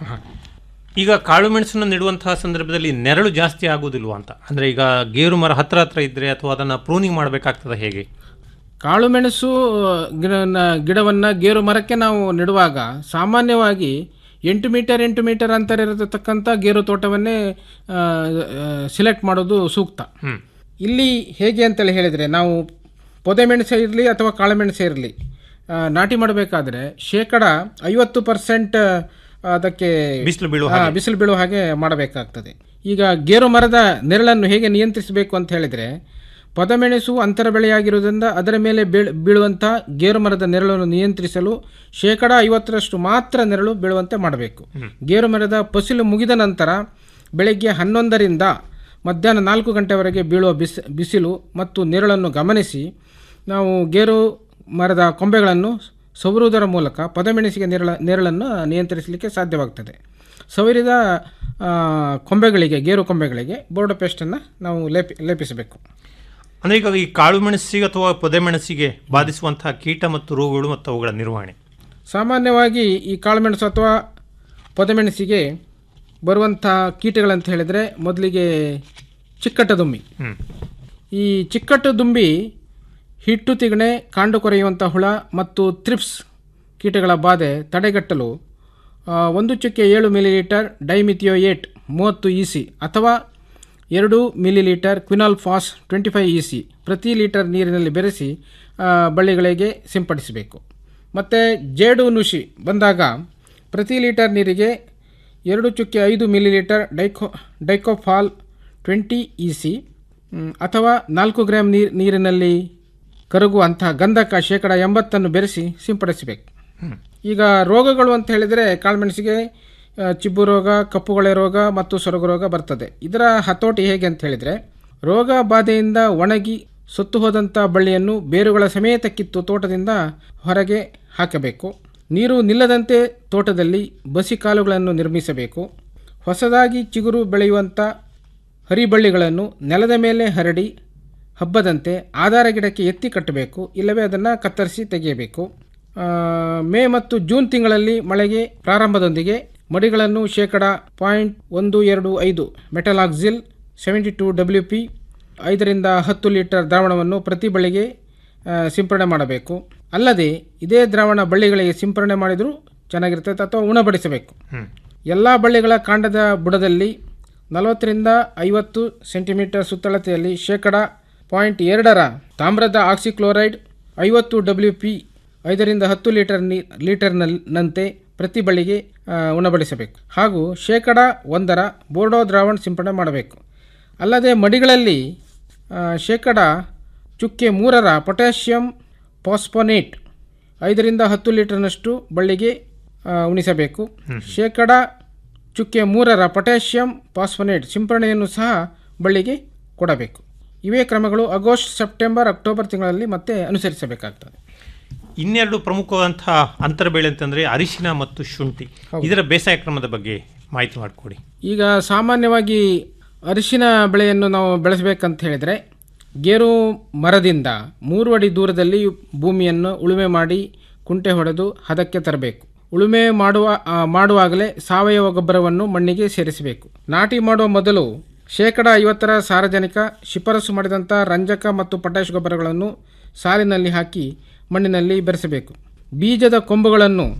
ಈಗ ಕಾಳು ಮೆಣಸನ್ನು ನೆಡುವಂತಹ ಸಂದರ್ಭದಲ್ಲಿ ನೆರಳು ಜಾಸ್ತಿ ಆಗುವುದಿಲ್ವಾ ಅಂತ ಅಂದರೆ ಈಗ ಗೇರು ಮರ ಹತ್ರ ಹತ್ರ ಇದ್ದರೆ ಅಥವಾ ಅದನ್ನು ಪ್ರೂನಿಂಗ್ ಮಾಡಬೇಕಾಗ್ತದೆ ಹೇಗೆ ಕಾಳು ಮೆಣಸು ಗಿಡನ ಗಿಡವನ್ನು ಗೇರು ಮರಕ್ಕೆ ನಾವು ನೆಡುವಾಗ ಸಾಮಾನ್ಯವಾಗಿ ಎಂಟು ಮೀಟರ್ ಎಂಟು ಮೀಟರ್ ಅಂತರ ಇರತಕ್ಕಂಥ ಗೇರು ತೋಟವನ್ನೇ ಸಿಲೆಕ್ಟ್ ಮಾಡೋದು ಸೂಕ್ತ ಇಲ್ಲಿ ಹೇಗೆ ಅಂತೇಳಿ ಹೇಳಿದರೆ ನಾವು ಪೊದೆ ಮೆಣಸೆ ಇರಲಿ ಅಥವಾ ಕಾಳುಮೆಣಸೆ ಇರಲಿ ನಾಟಿ ಮಾಡಬೇಕಾದ್ರೆ ಶೇಕಡ ಐವತ್ತು ಪರ್ಸೆಂಟ್ ಅದಕ್ಕೆ ಬಿಸಿಲು ಬೀಳುವ ಹಾ, ಹಾಗೆ. ಬಿಸಿಲು ಬೀಳುವ ಹಾಗೆ ಮಾಡಬೇಕಾಗ್ತದೆ ಈಗ ಗೇರು ಮರದ ನೆರಳನ್ನು ಹೇಗೆ ನಿಯಂತ್ರಿಸಬೇಕು ಅಂತ ಹೇಳಿದರೆ ಪದಮೆಣಸು ಅಂತರ ಬೆಳೆಯಾಗಿರುವುದರಿಂದ ಅದರ ಮೇಲೆ ಬೀಳ್ ಬೀಳುವಂಥ ಗೇರು ಮರದ ನೆರಳನ್ನು ನಿಯಂತ್ರಿಸಲು ಶೇಕಡ ಐವತ್ತರಷ್ಟು ಮಾತ್ರ ನೆರಳು ಬೀಳುವಂತೆ ಮಾಡಬೇಕು ಗೇರು ಮರದ ಫಸಲು ಮುಗಿದ ನಂತರ ಬೆಳಗ್ಗೆ ಹನ್ನೊಂದರಿಂದ ಮಧ್ಯಾಹ್ನ ನಾಲ್ಕು ಗಂಟೆವರೆಗೆ ಬೀಳುವ ಬಿಸಿ ಬಿಸಿಲು ಮತ್ತು ನೆರಳನ್ನು ಗಮನಿಸಿ ನಾವು ಗೇರು ಮರದ ಕೊಂಬೆಗಳನ್ನು ಸವರುವುದರ ಮೂಲಕ ಪದಮೆಣಸಿಗೆ ನೆರಳ ನೆರಳನ್ನು ನಿಯಂತ್ರಿಸಲಿಕ್ಕೆ ಸಾಧ್ಯವಾಗ್ತದೆ ಸವರಿದ ಆ, ಕೊಂಬೆಗಳಿಗೆ ಗೇರು ಕೊಂಬೆಗಳಿಗೆ ಬೋರ್ಡೋ ಪೇಸ್ಟನ್ನು ನಾವು ಲೇಪಿ ಲೇಪಿಸಬೇಕು ಅಂದರೆ ಈಗ ಈ ಕಾಳು ಮೆಣಸಿಗೆ ಅಥವಾ ಪೊದೆ ಮೆಣಸಿಗೆ ಬಾಧಿಸುವಂತಹ ಕೀಟ ಮತ್ತು ರೋಗಗಳು ಮತ್ತು ಅವುಗಳ ನಿರ್ವಹಣೆ ಸಾಮಾನ್ಯವಾಗಿ ಈ ಕಾಳುಮೆಣಸು ಅಥವಾ ಪೊದೆಮೆಣಸಿಗೆ ಬರುವಂಥ ಕೀಟಗಳಂತ ಹೇಳಿದರೆ ಮೊದಲಿಗೆ ಚಿಕ್ಕಟ ದುಂಬಿ ಈ ಚಿಕ್ಕಟ್ಟು ದುಂಬಿ ಹಿಟ್ಟು ತಿಗಣೆ ಕಾಂಡು ಕೊರೆಯುವಂಥ ಹುಳ ಮತ್ತು ಥ್ರಿಪ್ಸ್ ಕೀಟಗಳ ಬಾಧೆ ತಡೆಗಟ್ಟಲು ಆ, ಒಂದು ಚುಕ್ಕೆ ಏಳು ಮಿಲಿಲೀಟರ್ ಡೈಮಿಥಿಯೋಯೇಟ್ ಮೂವತ್ತು ಇ ಸಿ ಅಥವಾ ಎರಡು millilitre quinalphos twenty five E C ಪ್ರತಿ ಲೀಟರ್ ನೀರಿನಲ್ಲಿ ಬೆರೆಸಿ ಆ, ಬಳ್ಳಿಗಳಿಗೆ ಸಿಂಪಡಿಸಬೇಕು ಮತ್ತು ಜೇಡು ನುಷಿ ಬಂದಾಗ ಪ್ರತಿ ಲೀಟರ್ ನೀರಿಗೆ ಎರಡು ಚುಕ್ಕೆ ಐದು ಮಿಲಿಲೀಟರ್ ಡೈಕೋ ಡೈಕೋಫಾಲ್ ಟ್ವೆಂಟಿ ಇ ಸಿ ಅಥವಾ ನಾಲ್ಕು ಗ್ರಾಮ್ ನೀರು ನೀರಿನಲ್ಲಿ ಕರಗುವಂತಹ ಗಂಧಕ ಶೇಕಡ ಎಂಬತ್ತನ್ನು ಬೆರೆಸಿ ಸಿಂಪಡಿಸಬೇಕು ಈಗ ರೋಗಗಳು ಅಂತ ಹೇಳಿದರೆ ಕಾಳುಮೆಣಸಿಗೆ ಆ, ಚಿಬ್ಬು ರೋಗ ಕಪ್ಪುಗೊಳೆ ರೋಗ ಮತ್ತು ಸೊರಗು ರೋಗ ಬರ್ತದೆ ಇದರ ಹತೋಟಿ ಹೇಗೆ ಅಂತ ಹೇಳಿದರೆ ರೋಗ ಬಾಧೆಯಿಂದ ಒಣಗಿ ಸತ್ತು ಹೋದಂಥ ಬಳ್ಳಿಯನ್ನು ಬೇರುಗಳ ಸಮೇತ ಕಿತ್ತು ತೋಟದಿಂದ ಹೊರಗೆ ಹಾಕಬೇಕು ನೀರು ನಿಲ್ಲದಂತೆ ತೋಟದಲ್ಲಿ ಬಸಿ ಕಾಲುಗಳನ್ನು ನಿರ್ಮಿಸಬೇಕು ಹೊಸದಾಗಿ ಚಿಗುರು ಬೆಳೆಯುವಂಥ ಹರಿಬಳ್ಳಿಗಳನ್ನು ನೆಲದ ಮೇಲೆ ಹರಡಿ ಹಬ್ಬದಂತೆ ಆಧಾರ ಗಿಡಕ್ಕೆ ಎತ್ತಿ ಕಟ್ಟಬೇಕು ಇಲ್ಲವೇ ಅದನ್ನು ಕತ್ತರಿಸಿ ತೆಗೆಯಬೇಕು ಆ, ಮೇ ಮತ್ತು ಜೂನ್ ತಿಂಗಳಲ್ಲಿ ಮಳೆಗೆ ಪ್ರಾರಂಭದೊಂದಿಗೆ ಮಡಿಗಳನ್ನು ಶೇಕಡ ಪಾಯಿಂಟ್ ಒಂದು ಎರಡು ಐದು metalaxyl seventy two W P ಐದರಿಂದ ಹತ್ತು ಲೀಟರ್ ದ್ರಾವಣವನ್ನು ಪ್ರತಿ ಬಳ್ಳಿಗೆ ಆ, ಸಿಂಪರಣೆ ಮಾಡಬೇಕು ಅಲ್ಲದೆ ಇದೇ ದ್ರಾವಣ ಬಳ್ಳಿಗಳಿಗೆ ಸಿಂಪರಣೆ ಮಾಡಿದರೂ ಚೆನ್ನಾಗಿರ್ತದೆ ಅಥವಾ ಉಣಬಡಿಸಬೇಕು ಎಲ್ಲ ಬಳ್ಳಿಗಳ ಕಾಂಡದ ಬುಡದಲ್ಲಿ ನಲವತ್ತರಿಂದ ಐವತ್ತು ಸೆಂಟಿಮೀಟರ್ ಸುತ್ತಳತೆಯಲ್ಲಿ ಶೇಕಡ ಪಾಯಿಂಟ್ ಎರಡರ ತಾಮ್ರದ ಆಕ್ಸಿಕ್ಲೋರೈಡ್ ಐವತ್ತು ಡಬ್ಲ್ಯೂ ಪಿ ಐದರಿಂದ ಹತ್ತು ಲೀಟರ್ ನೀ ಲೀಟರ್ನಂತೆ ಪ್ರತಿ ಬಳ್ಳಿಗೆ ಆ, ಉಣಬಡಿಸಬೇಕು ಹಾಗೂ ಶೇಕಡ ಒಂದರ ಬೋರ್ಡೋ ದ್ರಾವಣ ಸಿಂಪಡಣೆ ಮಾಡಬೇಕು ಅಲ್ಲದೆ ಮಡಿಗಳಲ್ಲಿ ಆ, ಶೇಕಡ ಚುಕ್ಕೆ ಮೂರರ ಪೊಟ್ಯಾಷಿಯಂ ಪಾಸ್ಪೋನೇಟ್ ಐದರಿಂದ ಹತ್ತು ಲೀಟರ್ನಷ್ಟು ಬಳ್ಳಿಗೆ ಆ, ಉಣಿಸಬೇಕು ಶೇಕಡ ಚುಕ್ಕೆ ಮೂರರ ಪೊಟ್ಯಾಷಿಯಂ ಪಾಸ್ಫೋನೇಟ್ ಸಿಂಪರಣೆಯನ್ನು ಸಹ ಬಳ್ಳಿಗೆ ಕೊಡಬೇಕು ಇವೇ ಕ್ರಮಗಳು ಆಗಸ್ಟ್ ಸೆಪ್ಟೆಂಬರ್ ಅಕ್ಟೋಬರ್ ತಿಂಗಳಲ್ಲಿ ಮತ್ತೆ ಅನುಸರಿಸಬೇಕಾಗ್ತದೆ ಇನ್ನೆರಡು ಪ್ರಮುಖವಾದಂತಹ ಅಂತರ ಬೆಳೆ ಅಂತಂದ್ರೆ ಅರಿಶಿನ ಮತ್ತು ಶುಂಠಿ ಇದರ ಬೇಸಾಯ ಕ್ರಮದ ಬಗ್ಗೆ ಮಾಹಿತಿ ಮಾಡಿಕೊಡಿ ಈಗ ಸಾಮಾನ್ಯವಾಗಿ ಅರಿಶಿನ ಬೆಳೆಯನ್ನು ನಾವು ಬೆಳೆಸಬೇಕಂತ ಹೇಳಿದರೆ ಗೇರು ಮರದಿಂದ ಮೂರು ಅಡಿ ದೂರದಲ್ಲಿ ಭೂಮಿಯನ್ನು ಉಳುಮೆ ಮಾಡಿ ಕುಂಟೆ ಹೊಡೆದು ಹದಕ್ಕೆ ತರಬೇಕು ಉಳುಮೆ ಮಾಡುವ ಆ, ಮಾಡುವಾಗಲೇ ಸಾವಯವ ಗೊಬ್ಬರವನ್ನು ಮಣ್ಣಿಗೆ ಸೇರಿಸಬೇಕು ನಾಟಿ ಮಾಡುವ ಮೊದಲು ಶೇಕಡ ಐವತ್ತರ ಸಾರಜನಕ ಶಿಫಾರಸು ಮಾಡಿದಂಥ ರಂಜಕ ಮತ್ತು ಪೊಟ್ಯಾಷ್ ಗೊಬ್ಬರಗಳನ್ನು ಸಾಲಿನಲ್ಲಿ ಹಾಕಿ ಮಣ್ಣಿನಲ್ಲಿ ಬೆರೆಸಬೇಕು ಬೀಜದ ಕೊಂಬುಗಳನ್ನು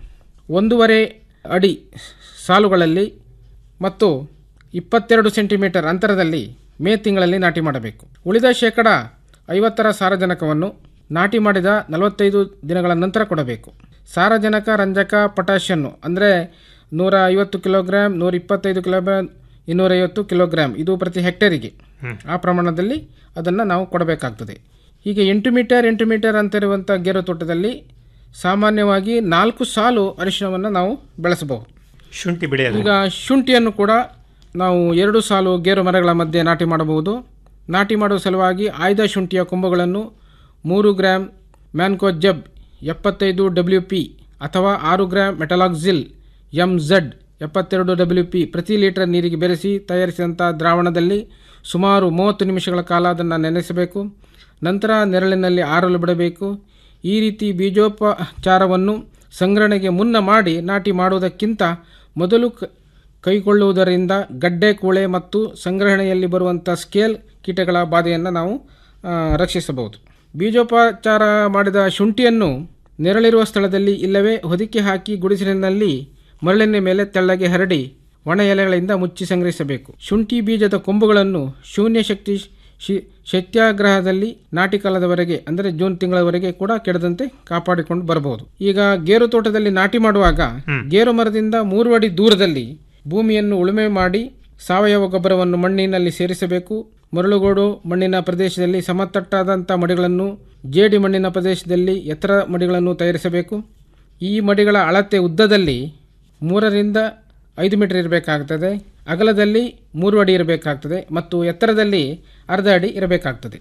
ಒಂದೂವರೆ ಅಡಿ ಸಾಲುಗಳಲ್ಲಿ ಮತ್ತು ಇಪ್ಪತ್ತೆರಡು ಸೆಂಟಿಮೀಟರ್ ಅಂತರದಲ್ಲಿ ಮೇ ತಿಂಗಳಲ್ಲಿ ನಾಟಿ ಮಾಡಬೇಕು ಉಳಿದ ಶೇಕಡ ಐವತ್ತರ ಸಾರಜನಕವನ್ನು ನಾಟಿ ಮಾಡಿದ ನಲವತ್ತೈದು ದಿನಗಳ ನಂತರ ಕೊಡಬೇಕು ಸಾರಜನಕ ರಂಜಕ ಪೊಟ್ಯಾಷಿಯನ್ನು ಅಂದರೆ ನೂರ ಐವತ್ತು ಕಿಲೋಗ್ರಾಮ್ ನೂರ ಇಪ್ಪತ್ತೈದು ಕಿಲೋಗ್ರಾಮ್ ಇನ್ನೂರೈವತ್ತು ಕಿಲೋಗ್ರಾಮ್ ಇದು ಪ್ರತಿ ಹೆಕ್ಟೇರಿಗೆ ಆ ಪ್ರಮಾಣದಲ್ಲಿ ಅದನ್ನು ನಾವು ಕೊಡಬೇಕಾಗ್ತದೆ ಹೀಗೆ ಎಂಟು ಮೀಟರ್ ಎಂಟು ಮೀಟರ್ ಅಂತಿರುವಂಥ ಗೇರು ತೋಟದಲ್ಲಿ ಸಾಮಾನ್ಯವಾಗಿ ನಾಲ್ಕು ಸಾಲು ಅರಿಶಿಣವನ್ನು ನಾವು ಬೆಳೆಸಬಹುದು ಶುಂಠಿ ಬೆಳೆಯಲ್ಲ ಈಗ ಶುಂಠಿಯನ್ನು ಕೂಡ ನಾವು ಎರಡು ಸಾಲು ಗೇರು ಮರಗಳ ಮಧ್ಯೆ ನಾಟಿ ಮಾಡಬಹುದು ನಾಟಿ ಮಾಡುವ ಸಲುವಾಗಿ ಆಯ್ದ ಶುಂಠಿಯ ಕೊಂಬುಗಳನ್ನು ಮೂರು ಗ್ರಾಮ್ ಮ್ಯಾನ್ಕೋ ಜಬ್ ಎಪ್ಪತ್ತೈದು ಡಬ್ಲ್ಯೂ ಪಿ ಅಥವಾ ಆರು ಗ್ರಾಮ್ ಮೆಟಲಾಕ್ಸಿಲ್ ಎಂ ಝಡ್ ಎಪ್ಪತ್ತೆರಡು ಡಬ್ಲ್ಯೂ ಪಿ ಪ್ರತಿ ಲೀಟರ್ ನೀರಿಗೆ ಬೆರೆಸಿ ತಯಾರಿಸಿದಂಥ ದ್ರಾವಣದಲ್ಲಿ ಸುಮಾರು ಮೂವತ್ತು ನಿಮಿಷಗಳ ಕಾಲ ಅದನ್ನು ನೆನೆಸಬೇಕು ನಂತರ ನೆರಳಿನಲ್ಲಿ ಆರಲು ಬಿಡಬೇಕು ಈ ರೀತಿ ಬೀಜೋಪಚಾರವನ್ನು ಸಂಗ್ರಹಣೆಗೆ ಮುನ್ನ ಮಾಡಿ ನಾಟಿ ಮಾಡುವುದಕ್ಕಿಂತ ಮೊದಲು ಕ ಕೈಗೊಳ್ಳುವುದರಿಂದ ಗಡ್ಡೆ ಕೂಳೆ ಮತ್ತು ಸಂಗ್ರಹಣೆಯಲ್ಲಿ ಬರುವಂಥ ಸ್ಕೇಲ್ ಕೀಟಗಳ ಬಾಧೆಯನ್ನು ನಾವು ಆ, ರಕ್ಷಿಸಬಹುದು ಬೀಜೋಪಚಾರ ಮಾಡಿದ ಶುಂಠಿಯನ್ನು ನೆರಳಿರುವ ಸ್ಥಳದಲ್ಲಿ ಇಲ್ಲವೇ ಹೊದಿಕೆ ಹಾಕಿ ಗುಡಿಸಲಿನಲ್ಲಿ ಮರಳಿನ ಮೇಲೆ ತೆಳ್ಳಗೆ ಹರಡಿ ಒಣ ಎಲೆಗಳಿಂದ ಮುಚ್ಚಿ ಸಂಗ್ರಹಿಸಬೇಕು ಶುಂಠಿ ಬೀಜದ ಕೊಂಬುಗಳನ್ನು ಶೂನ್ಯ ಶಕ್ತಿ ಶಿ ಶೈತ್ಯಾಗ್ರಹದಲ್ಲಿ ನಾಟಿ ಕಾಲದವರೆಗೆ ಅಂದರೆ ಜೂನ್ ತಿಂಗಳವರೆಗೆ ಕೂಡ ಕೆಡದಂತೆ ಕಾಪಾಡಿಕೊಂಡು ಬರಬಹುದು ಈಗ ಗೇರು ತೋಟದಲ್ಲಿ ನಾಟಿ ಮಾಡುವಾಗ ಗೇರು ಮರದಿಂದ ಮೂರು ಅಡಿ ದೂರದಲ್ಲಿ ಭೂಮಿಯನ್ನು ಉಳುಮೆ ಮಾಡಿ ಸಾವಯವ ಗೊಬ್ಬರವನ್ನು ಮಣ್ಣಿನಲ್ಲಿ ಸೇರಿಸಬೇಕು ಮರಳುಗೋಡು ಮಣ್ಣಿನ ಪ್ರದೇಶದಲ್ಲಿ ಸಮತಟ್ಟಾದಂಥ ಮಡಿಗಳನ್ನು ಜೇಡಿ ಮಣ್ಣಿನ ಪ್ರದೇಶದಲ್ಲಿ ಎತ್ತರ ಮಡಿಗಳನ್ನು ತಯಾರಿಸಬೇಕು ಈ ಮಡಿಗಳ ಅಳತೆ ಉದ್ದದಲ್ಲಿ ಮೂರರಿಂದ ಐದು ಮೀಟರ್ ಇರಬೇಕಾಗ್ತದೆ ಅಗಲದಲ್ಲಿ ಮೂರು ಅಡಿ ಇರಬೇಕಾಗ್ತದೆ ಮತ್ತು ಎತ್ತರದಲ್ಲಿ ಅರ್ಧ ಅಡಿ ಇರಬೇಕಾಗ್ತದೆ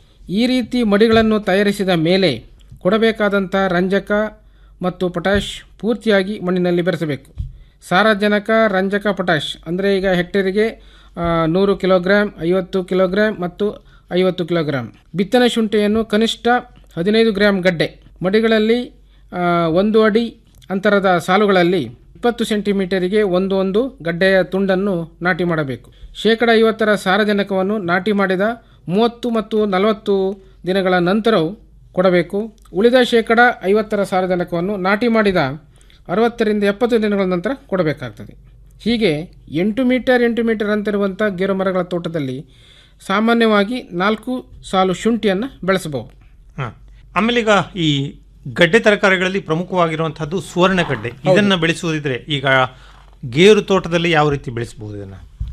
ಈ ರೀತಿ ಮಡಿಗಳನ್ನು ತಯಾರಿಸಿದ ಮೇಲೆ ಕೊಡಬೇಕಾದಂಥ ರಂಜಕ ಮತ್ತು ಪೊಟ್ಯಾಷ್ ಪೂರ್ತಿಯಾಗಿ ಮಣ್ಣಿನಲ್ಲಿ ಬೆರೆಸಬೇಕು ಸಾರಜನಕ ರಂಜಕ ಪೊಟ್ಯಾಷ್ ಅಂದರೆ ಈಗ ಹೆಕ್ಟೇರಿಗೆ ಆ, ನೂರು ಕಿಲೋಗ್ರಾಮ್ ಐವತ್ತು ಕಿಲೋಗ್ರಾಮ್ ಮತ್ತು ಐವತ್ತು ಕಿಲೋಗ್ರಾಮ್ ಬಿತ್ತನೆ ಶುಂಠಿಯನ್ನು ಕನಿಷ್ಠ ಹದಿನೈದು ಗ್ರಾಮ್ ಗಡ್ಡೆ ಮಡಿಗಳಲ್ಲಿ ಆ, ಒಂದು ಅಡಿ ಅಂತರದ ಸಾಲುಗಳಲ್ಲಿ ಇಪ್ಪತ್ತು ಸೆಂಟಿಮೀಟರಿಗೆ ಒಂದು ಒಂದು ಗಡ್ಡೆಯ ತುಂಡನ್ನು ನಾಟಿ ಮಾಡಬೇಕು ಶೇಕಡ ಐವತ್ತರ ಸಾರಜನಕವನ್ನು ನಾಟಿ ಮಾಡಿದ ಮೂವತ್ತು ಮತ್ತು ನಲವತ್ತು ದಿನಗಳ ನಂತರವೂ ಕೊಡಬೇಕು ಉಳಿದ ಶೇಕಡ ಐವತ್ತರ ಸಾರಜನಕವನ್ನು ನಾಟಿ ಮಾಡಿದ ಅರವತ್ತರಿಂದ ಎಪ್ಪತ್ತು ದಿನಗಳ ನಂತರ ಕೊಡಬೇಕಾಗ್ತದೆ ಹೀಗೆ ಎಂಟು ಮೀಟರ್ ಎಂಟು ಮೀಟರ್ ಅಂತಿರುವಂಥ ಗೇರು ಮರಗಳ ತೋಟದಲ್ಲಿ ಸಾಮಾನ್ಯವಾಗಿ ನಾಲ್ಕು ಸಾಲು ಶುಂಠಿಯನ್ನು ಬೆಳೆಸಬಹುದು ಹಾಂ ಆಮೇಲೆ ಈಗ ಈ ಗಡ್ಡೆ ತರಕಾರಿಗಳಲ್ಲಿ ಪ್ರಮುಖವಾಗಿರುವಂತಹದ್ದು ಸುವರ್ಣಗಡ್ಡೆ ಇದನ್ನ ಬೆಳೆಸುವುದಿದ್ರೆ ಈಗ ಗೇರು ತೋಟದಲ್ಲಿ ಯಾವ ರೀತಿ ಬೆಳೆಸಬಹುದು ಇದನ್ನ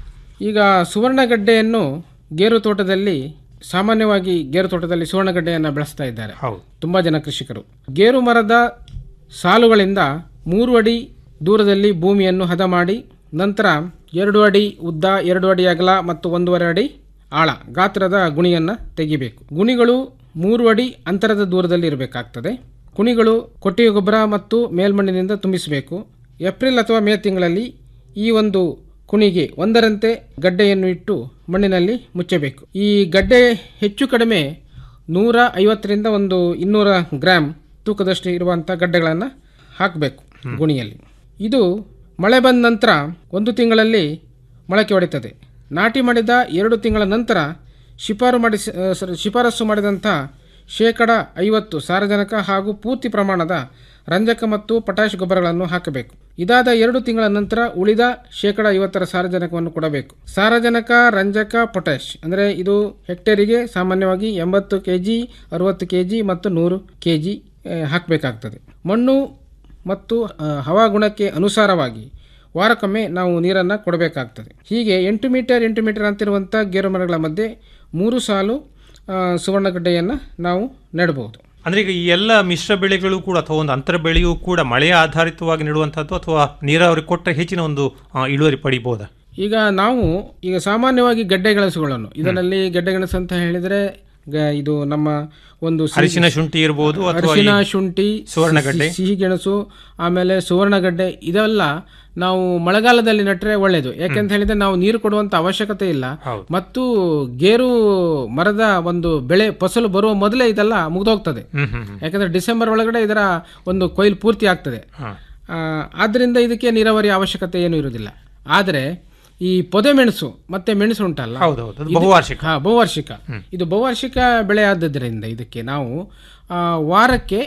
ಈಗ ಸುವರ್ಣಗಡ್ಡೆಯನ್ನು ಗೇರು ತೋಟದಲ್ಲಿ ಸಾಮಾನ್ಯವಾಗಿ ಗೇರು ತೋಟದಲ್ಲಿ ಸುವರ್ಣಗಡ್ಡೆಯನ್ನು ಬೆಳೆಸ್ತಾ ಇದ್ದಾರೆ ತುಂಬ ಜನ ಕೃಷಿಕರು ಗೇರು ಮರದ ಸಾಲುಗಳಿಂದ ಮೂರು ಅಡಿ ದೂರದಲ್ಲಿ ಭೂಮಿಯನ್ನು ಹದ ಮಾಡಿ ನಂತರ ಎರಡು ಅಡಿ ಉದ್ದ ಎರಡು ಅಡಿ ಅಗಲ ಮತ್ತು ಒಂದೂವರೆ ಅಡಿ ಆಳ ಗಾತ್ರದ ಗುಣಿಯನ್ನು ತೆಗಿಬೇಕು ಗುಣಿಗಳು ಮೂರು ಅಡಿ ಅಂತರದ ದೂರದಲ್ಲಿ ಇರಬೇಕಾಗ್ತದೆ ಕುಣಿಗಳು ಕೊಟ್ಟಿಗೆ ಗೊಬ್ಬರ ಮತ್ತು ಮೇಲ್ಮಣ್ಣಿನಿಂದ ತುಂಬಿಸಬೇಕು ಏಪ್ರಿಲ್ ಅಥವಾ ಮೇ ತಿಂಗಳಲ್ಲಿ ಈ ಒಂದು ಕುಣಿಗೆ ಒಂದರಂತೆ ಗಡ್ಡೆಯನ್ನು ಇಟ್ಟು ಮಣ್ಣಿನಲ್ಲಿ ಮುಚ್ಚಬೇಕು ಈ ಗಡ್ಡೆ ಹೆಚ್ಚು ಕಡಿಮೆ ನೂರ ಐವತ್ತರಿಂದ ಒಂದು ಇನ್ನೂರ ಗ್ರಾಮ್ ತೂಕದಷ್ಟು ಇರುವಂಥ ಗಡ್ಡೆಗಳನ್ನು ಹಾಕಬೇಕು ಗುಣಿಯಲ್ಲಿ ಇದು ಮಳೆ ಬಂದ ನಂತರ ಒಂದು ತಿಂಗಳಲ್ಲಿ ಮೊಳಕೆ ಹೊಡಿತದೆ ನಾಟಿ ಮಾಡಿದ ಎರಡು ತಿಂಗಳ ನಂತರ ಶಿಫಾರು ಮಾಡಿ ಶಿಫಾರಸು ಮಾಡಿದಂಥ ಶೇಕಡ ಐವತ್ತು ಸಾರಜನಕ ಹಾಗೂ ಪೂರ್ತಿ ಪ್ರಮಾಣದ ರಂಜಕ ಮತ್ತು ಪೊಟ್ಯಾಷ್ ಗೊಬ್ಬರಗಳನ್ನು ಹಾಕಬೇಕು ಇದಾದ ಎರಡು ತಿಂಗಳ ನಂತರ ಉಳಿದ ಶೇಕಡ ಐವತ್ತರ ಸಾರಜನಕವನ್ನು ಕೊಡಬೇಕು ಸಾರಜನಕ ರಂಜಕ ಪೊಟ್ಯಾಷ್ ಅಂದರೆ ಇದು ಹೆಕ್ಟೇರಿಗೆ ಸಾಮಾನ್ಯವಾಗಿ ಎಂಬತ್ತು ಕೆ ಜಿ ಅರುವತ್ತು ಕೆ ಜಿ ಮತ್ತು ನೂರು ಕೆ ಜಿ ಹಾಕಬೇಕಾಗ್ತದೆ ಮಣ್ಣು ಮತ್ತು ಆ, ಹವಾಗುಣಕ್ಕೆ ಅನುಸಾರವಾಗಿ ವಾರಕ್ಕೊಮ್ಮೆ ನಾವು ನೀರನ್ನು ಕೊಡಬೇಕಾಗ್ತದೆ ಹೀಗೆ ಎಂಟು ಮೀಟರ್ ಎಂಟು ಮೀಟರ್ ಅಂತಿರುವಂಥ ಗೇರು ಮರಗಳ ಮಧ್ಯೆ ಮೂರು ಸಾಲು ಆ, ಸುವರ್ಣಗಡ್ಡೆಯನ್ನು ನಾವು ನೆಡಬಹುದು ಅಂದ್ರೆ ಈಗ ಈ ಎಲ್ಲ ಮಿಶ್ರ ಬೆಳೆಗಳು ಕೂಡ ಅಥವಾ ಒಂದು ಅಂತರ ಬೆಳೆಯೂ ಕೂಡ ಮಳೆಯ ಆಧಾರಿತವಾಗಿ ನೆಡುವಂತಹದ್ದು ಅಥವಾ ನೀರಾವರಿ ಕೊಟ್ಟರೆ ಹೆಚ್ಚಿನ ಒಂದು ಆ, ಇಳುವರಿ ಪಡಿಬಹುದಾ ಈಗ ನಾವು ಈಗ ಸಾಮಾನ್ಯವಾಗಿ ಗಡ್ಡೆ ಗೆಣಸುಗಳನ್ನು ಇದರಲ್ಲಿ ಗಡ್ಡೆ ಗೆಣಸು ಅಂತ ಹೇಳಿದರೆ ಗ- ಇದು ನಮ್ಮ ಒಂದು ಸಿಹಿ- ಅರಿಶಿನ ಶುಂಠಿ ಇರ್ಬೋದು ಅಥವಾ ಅರಿಶಿನ ಈ ಶುಂಠಿ ಸುವರ್ಣಗಡ್ಡೆ. ಸಿಹಿ- ಸಿಹಿ ಗೆಣಸು ಆಮೇಲೆ ಸುವರ್ಣಗಡ್ಡೆ ಇದೆಲ್ಲ ನಾವು ಮಳೆಗಾಲದಲ್ಲಿ ನೆಟ್ಟರೆ ಒಳ್ಳೆಯದು ಯಾಕೆಂತ ಹೇಳಿದ್ರೆ ನಾವು ನೀರು ಕೊಡುವಂತ ಅವಶ್ಯಕತೆ ಇಲ್ಲ ಮತ್ತು ಗೇರು ಮರದ ಒಂದು ಬೆಳೆ ಫಸಲು ಬರುವ ಮೊದಲೇ ಇದೆಲ್ಲ ಮುಗ್ದೋಗ್ತದೆ ಹ್ಮ್ ಹ್ಮ್ ಹ್ಮ್. ಯಾಕಂದ್ರೆ ಡಿಸೆಂಬರ್ ಒಳಗಡೆ ಇದರ ಒಂದು ಕೊಯ್ಲು ಪೂರ್ತಿ ಆಗ್ತದೆ ಹಾ. ಆ, ಆದ್ರಿಂದ ಇದಕ್ಕೆ ನೀರಾವರಿ ಅವಶ್ಯಕತೆ ಏನು ಇರುವುದಿಲ್ಲ ಆದರೆ ಈ ಪೊದೆ ಮೆಣಸು ಮತ್ತೆ ಮೆಣಸು ಉಂಟಲ್ಲ ಹೌದೌದು, ಅದು ಇದು- ಬಹುವಾರ್ಷಿಕ. ಹಾ ಬಹುವಾರ್ಷಿಕ ಇದು ಬಹುವಾರ್ಷಿಕ ಬೆಳೆ ಆದದ್ರಿಂದ ಇದಕ್ಕೆ ನಾವು ಆ, ವಾರಕ್ಕೆ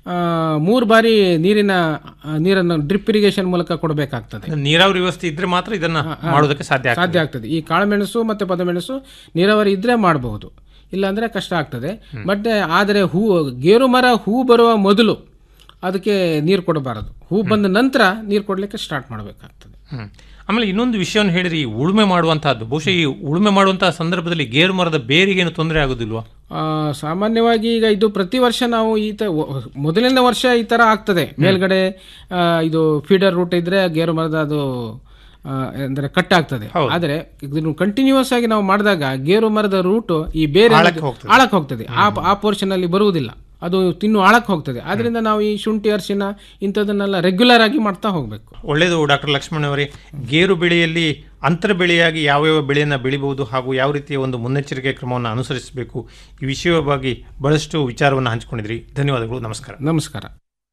ಮೂರು ಬಾರಿ ನೀರಿನ ಆ, ನೀರನ್ನು ಡ್ರಿಪ್ ಇರಿಗೇಷನ್ ಮೂಲಕ ಕೊಡಬೇಕಾಗ್ತದೆ ನೀರಾವರಿ ವ್ಯವಸ್ಥೆ ಇದ್ರೆ ಮಾತ್ರ ಇದನ್ನ ಮಾಡೋದಕ್ಕೆ ಸಾಧ್ಯ ಆಗ್ತದೆ. ಸಾಧ್ಯ ಆಗ್ತದೆ ಈ ಕಾಳುಮೆಣಸು ಮತ್ತು ಪದಮೆಣಸು ನೀರಾವರಿ ಇದ್ರೆ ಮಾಡಬಹುದು ಇಲ್ಲಾಂದ್ರೆ ಕಷ್ಟ ಆಗ್ತದೆ ಬಟ್ ಆದರೆ ಹೂ ಗೇರು ಮರ ಹೂ ಬರುವ ಮೊದಲು ಅದಕ್ಕೆ ನೀರು ಕೊಡಬಾರದು ಹೂ ಬಂದ ನಂತರ ನೀರು ಕೊಡಲಿಕ್ಕೆ ಸ್ಟಾರ್ಟ್ ಮಾಡಬೇಕಾಗ್ತದೆ ಹ್ಮ್. ಆಮೇಲೆ ಇನ್ನೊಂದು ವಿಷಯವನ್ನು ಹೇಳಿರಿ ಈ ಉಳುಮೆ ಮಾಡುವಂತಹದ್ದು ಬಹುಶಃ ಈ ಉಳುಮೆ ಮಾಡುವಂತಹ ಸಂದರ್ಭದಲ್ಲಿ ಗೇರು ಮರದ ಬೇರಿಗೇನು ತೊಂದರೆ ಆಗುದಿಲ್ವಾ ಆ, ಸಾಮಾನ್ಯವಾಗಿ ಈಗ ಇದು ಪ್ರತಿ ವರ್ಷ ನಾವು ಈ ತ ಒ- ಮೊದಲನೇ ವರ್ಷ ಈ ತರ ಆಗ್ತದೆ ಮೇಲ್ಗಡೆ ಆ, ಇದು ಫೀಡರ್ ರೂಟ್ ಇದ್ರೆ ಗೇರು ಮರದ ಅದು ಆ, ಅಂದ್ರೆ ಕಟ್ ಆಗ್ತದೆ ಆದ್ರೆ ಇದನ್ನು ಕಂಟಿನ್ಯೂಸ್ ಆಗಿ ನಾವು ಮಾಡಿದಾಗ ಗೇರು ಮರದ ರೂಟ್ ಈ ಬೇರೆ ಆಳಕ್ಕೆ ಹೋಗ್ತದೆ. ಆಳಕ್ಕೆ ಹೋಗ್ತದೆ ಆ ಆ ಪೋರ್ಷನ್ ಅಲ್ಲಿ ಬರುವುದಿಲ್ಲ ಅದು ತಿನ್ನು ಆಳಕ್ಕೆ ಹೋಗ್ತದೆ ಆದ್ರಿಂದ ನಾವು ಈ ಶುಂಠಿ ಅರಿಶಿನ ಇಂಥದನ್ನೆಲ್ಲ ರೆಗ್ಯುಲರ್ ಆಗಿ ಮಾಡ್ತಾ ಹೋಗ್ಬೇಕು ಒಳ್ಳೆಯದು ಡಾಕ್ಟರ್ ಲಕ್ಷ್ಮಣ್ ಅವರೇ ಗೇರು ಬೆಳೆಯಲ್ಲಿ ಅಂತರ ಬೆಳೆಯಾಗಿ ಯಾವ್ಯಾವ ಬೆಳೆಯನ್ನು ಬೆಳಿಬಹುದು ಹಾಗೂ ಯಾವ ರೀತಿಯ ಒಂದು ಮುನ್ನೆಚ್ಚರಿಕೆ ಕ್ರಮವನ್ನು ಅನುಸರಿಸಬೇಕು ಈ ವಿಷಯವಾಗಿ ಬಹಳಷ್ಟು ವಿಚಾರವನ್ನು ಹಂಚಿಕೊಂಡಿದ್ರಿ ಧನ್ಯವಾದಗಳು ನಮಸ್ಕಾರ ನಮಸ್ಕಾರ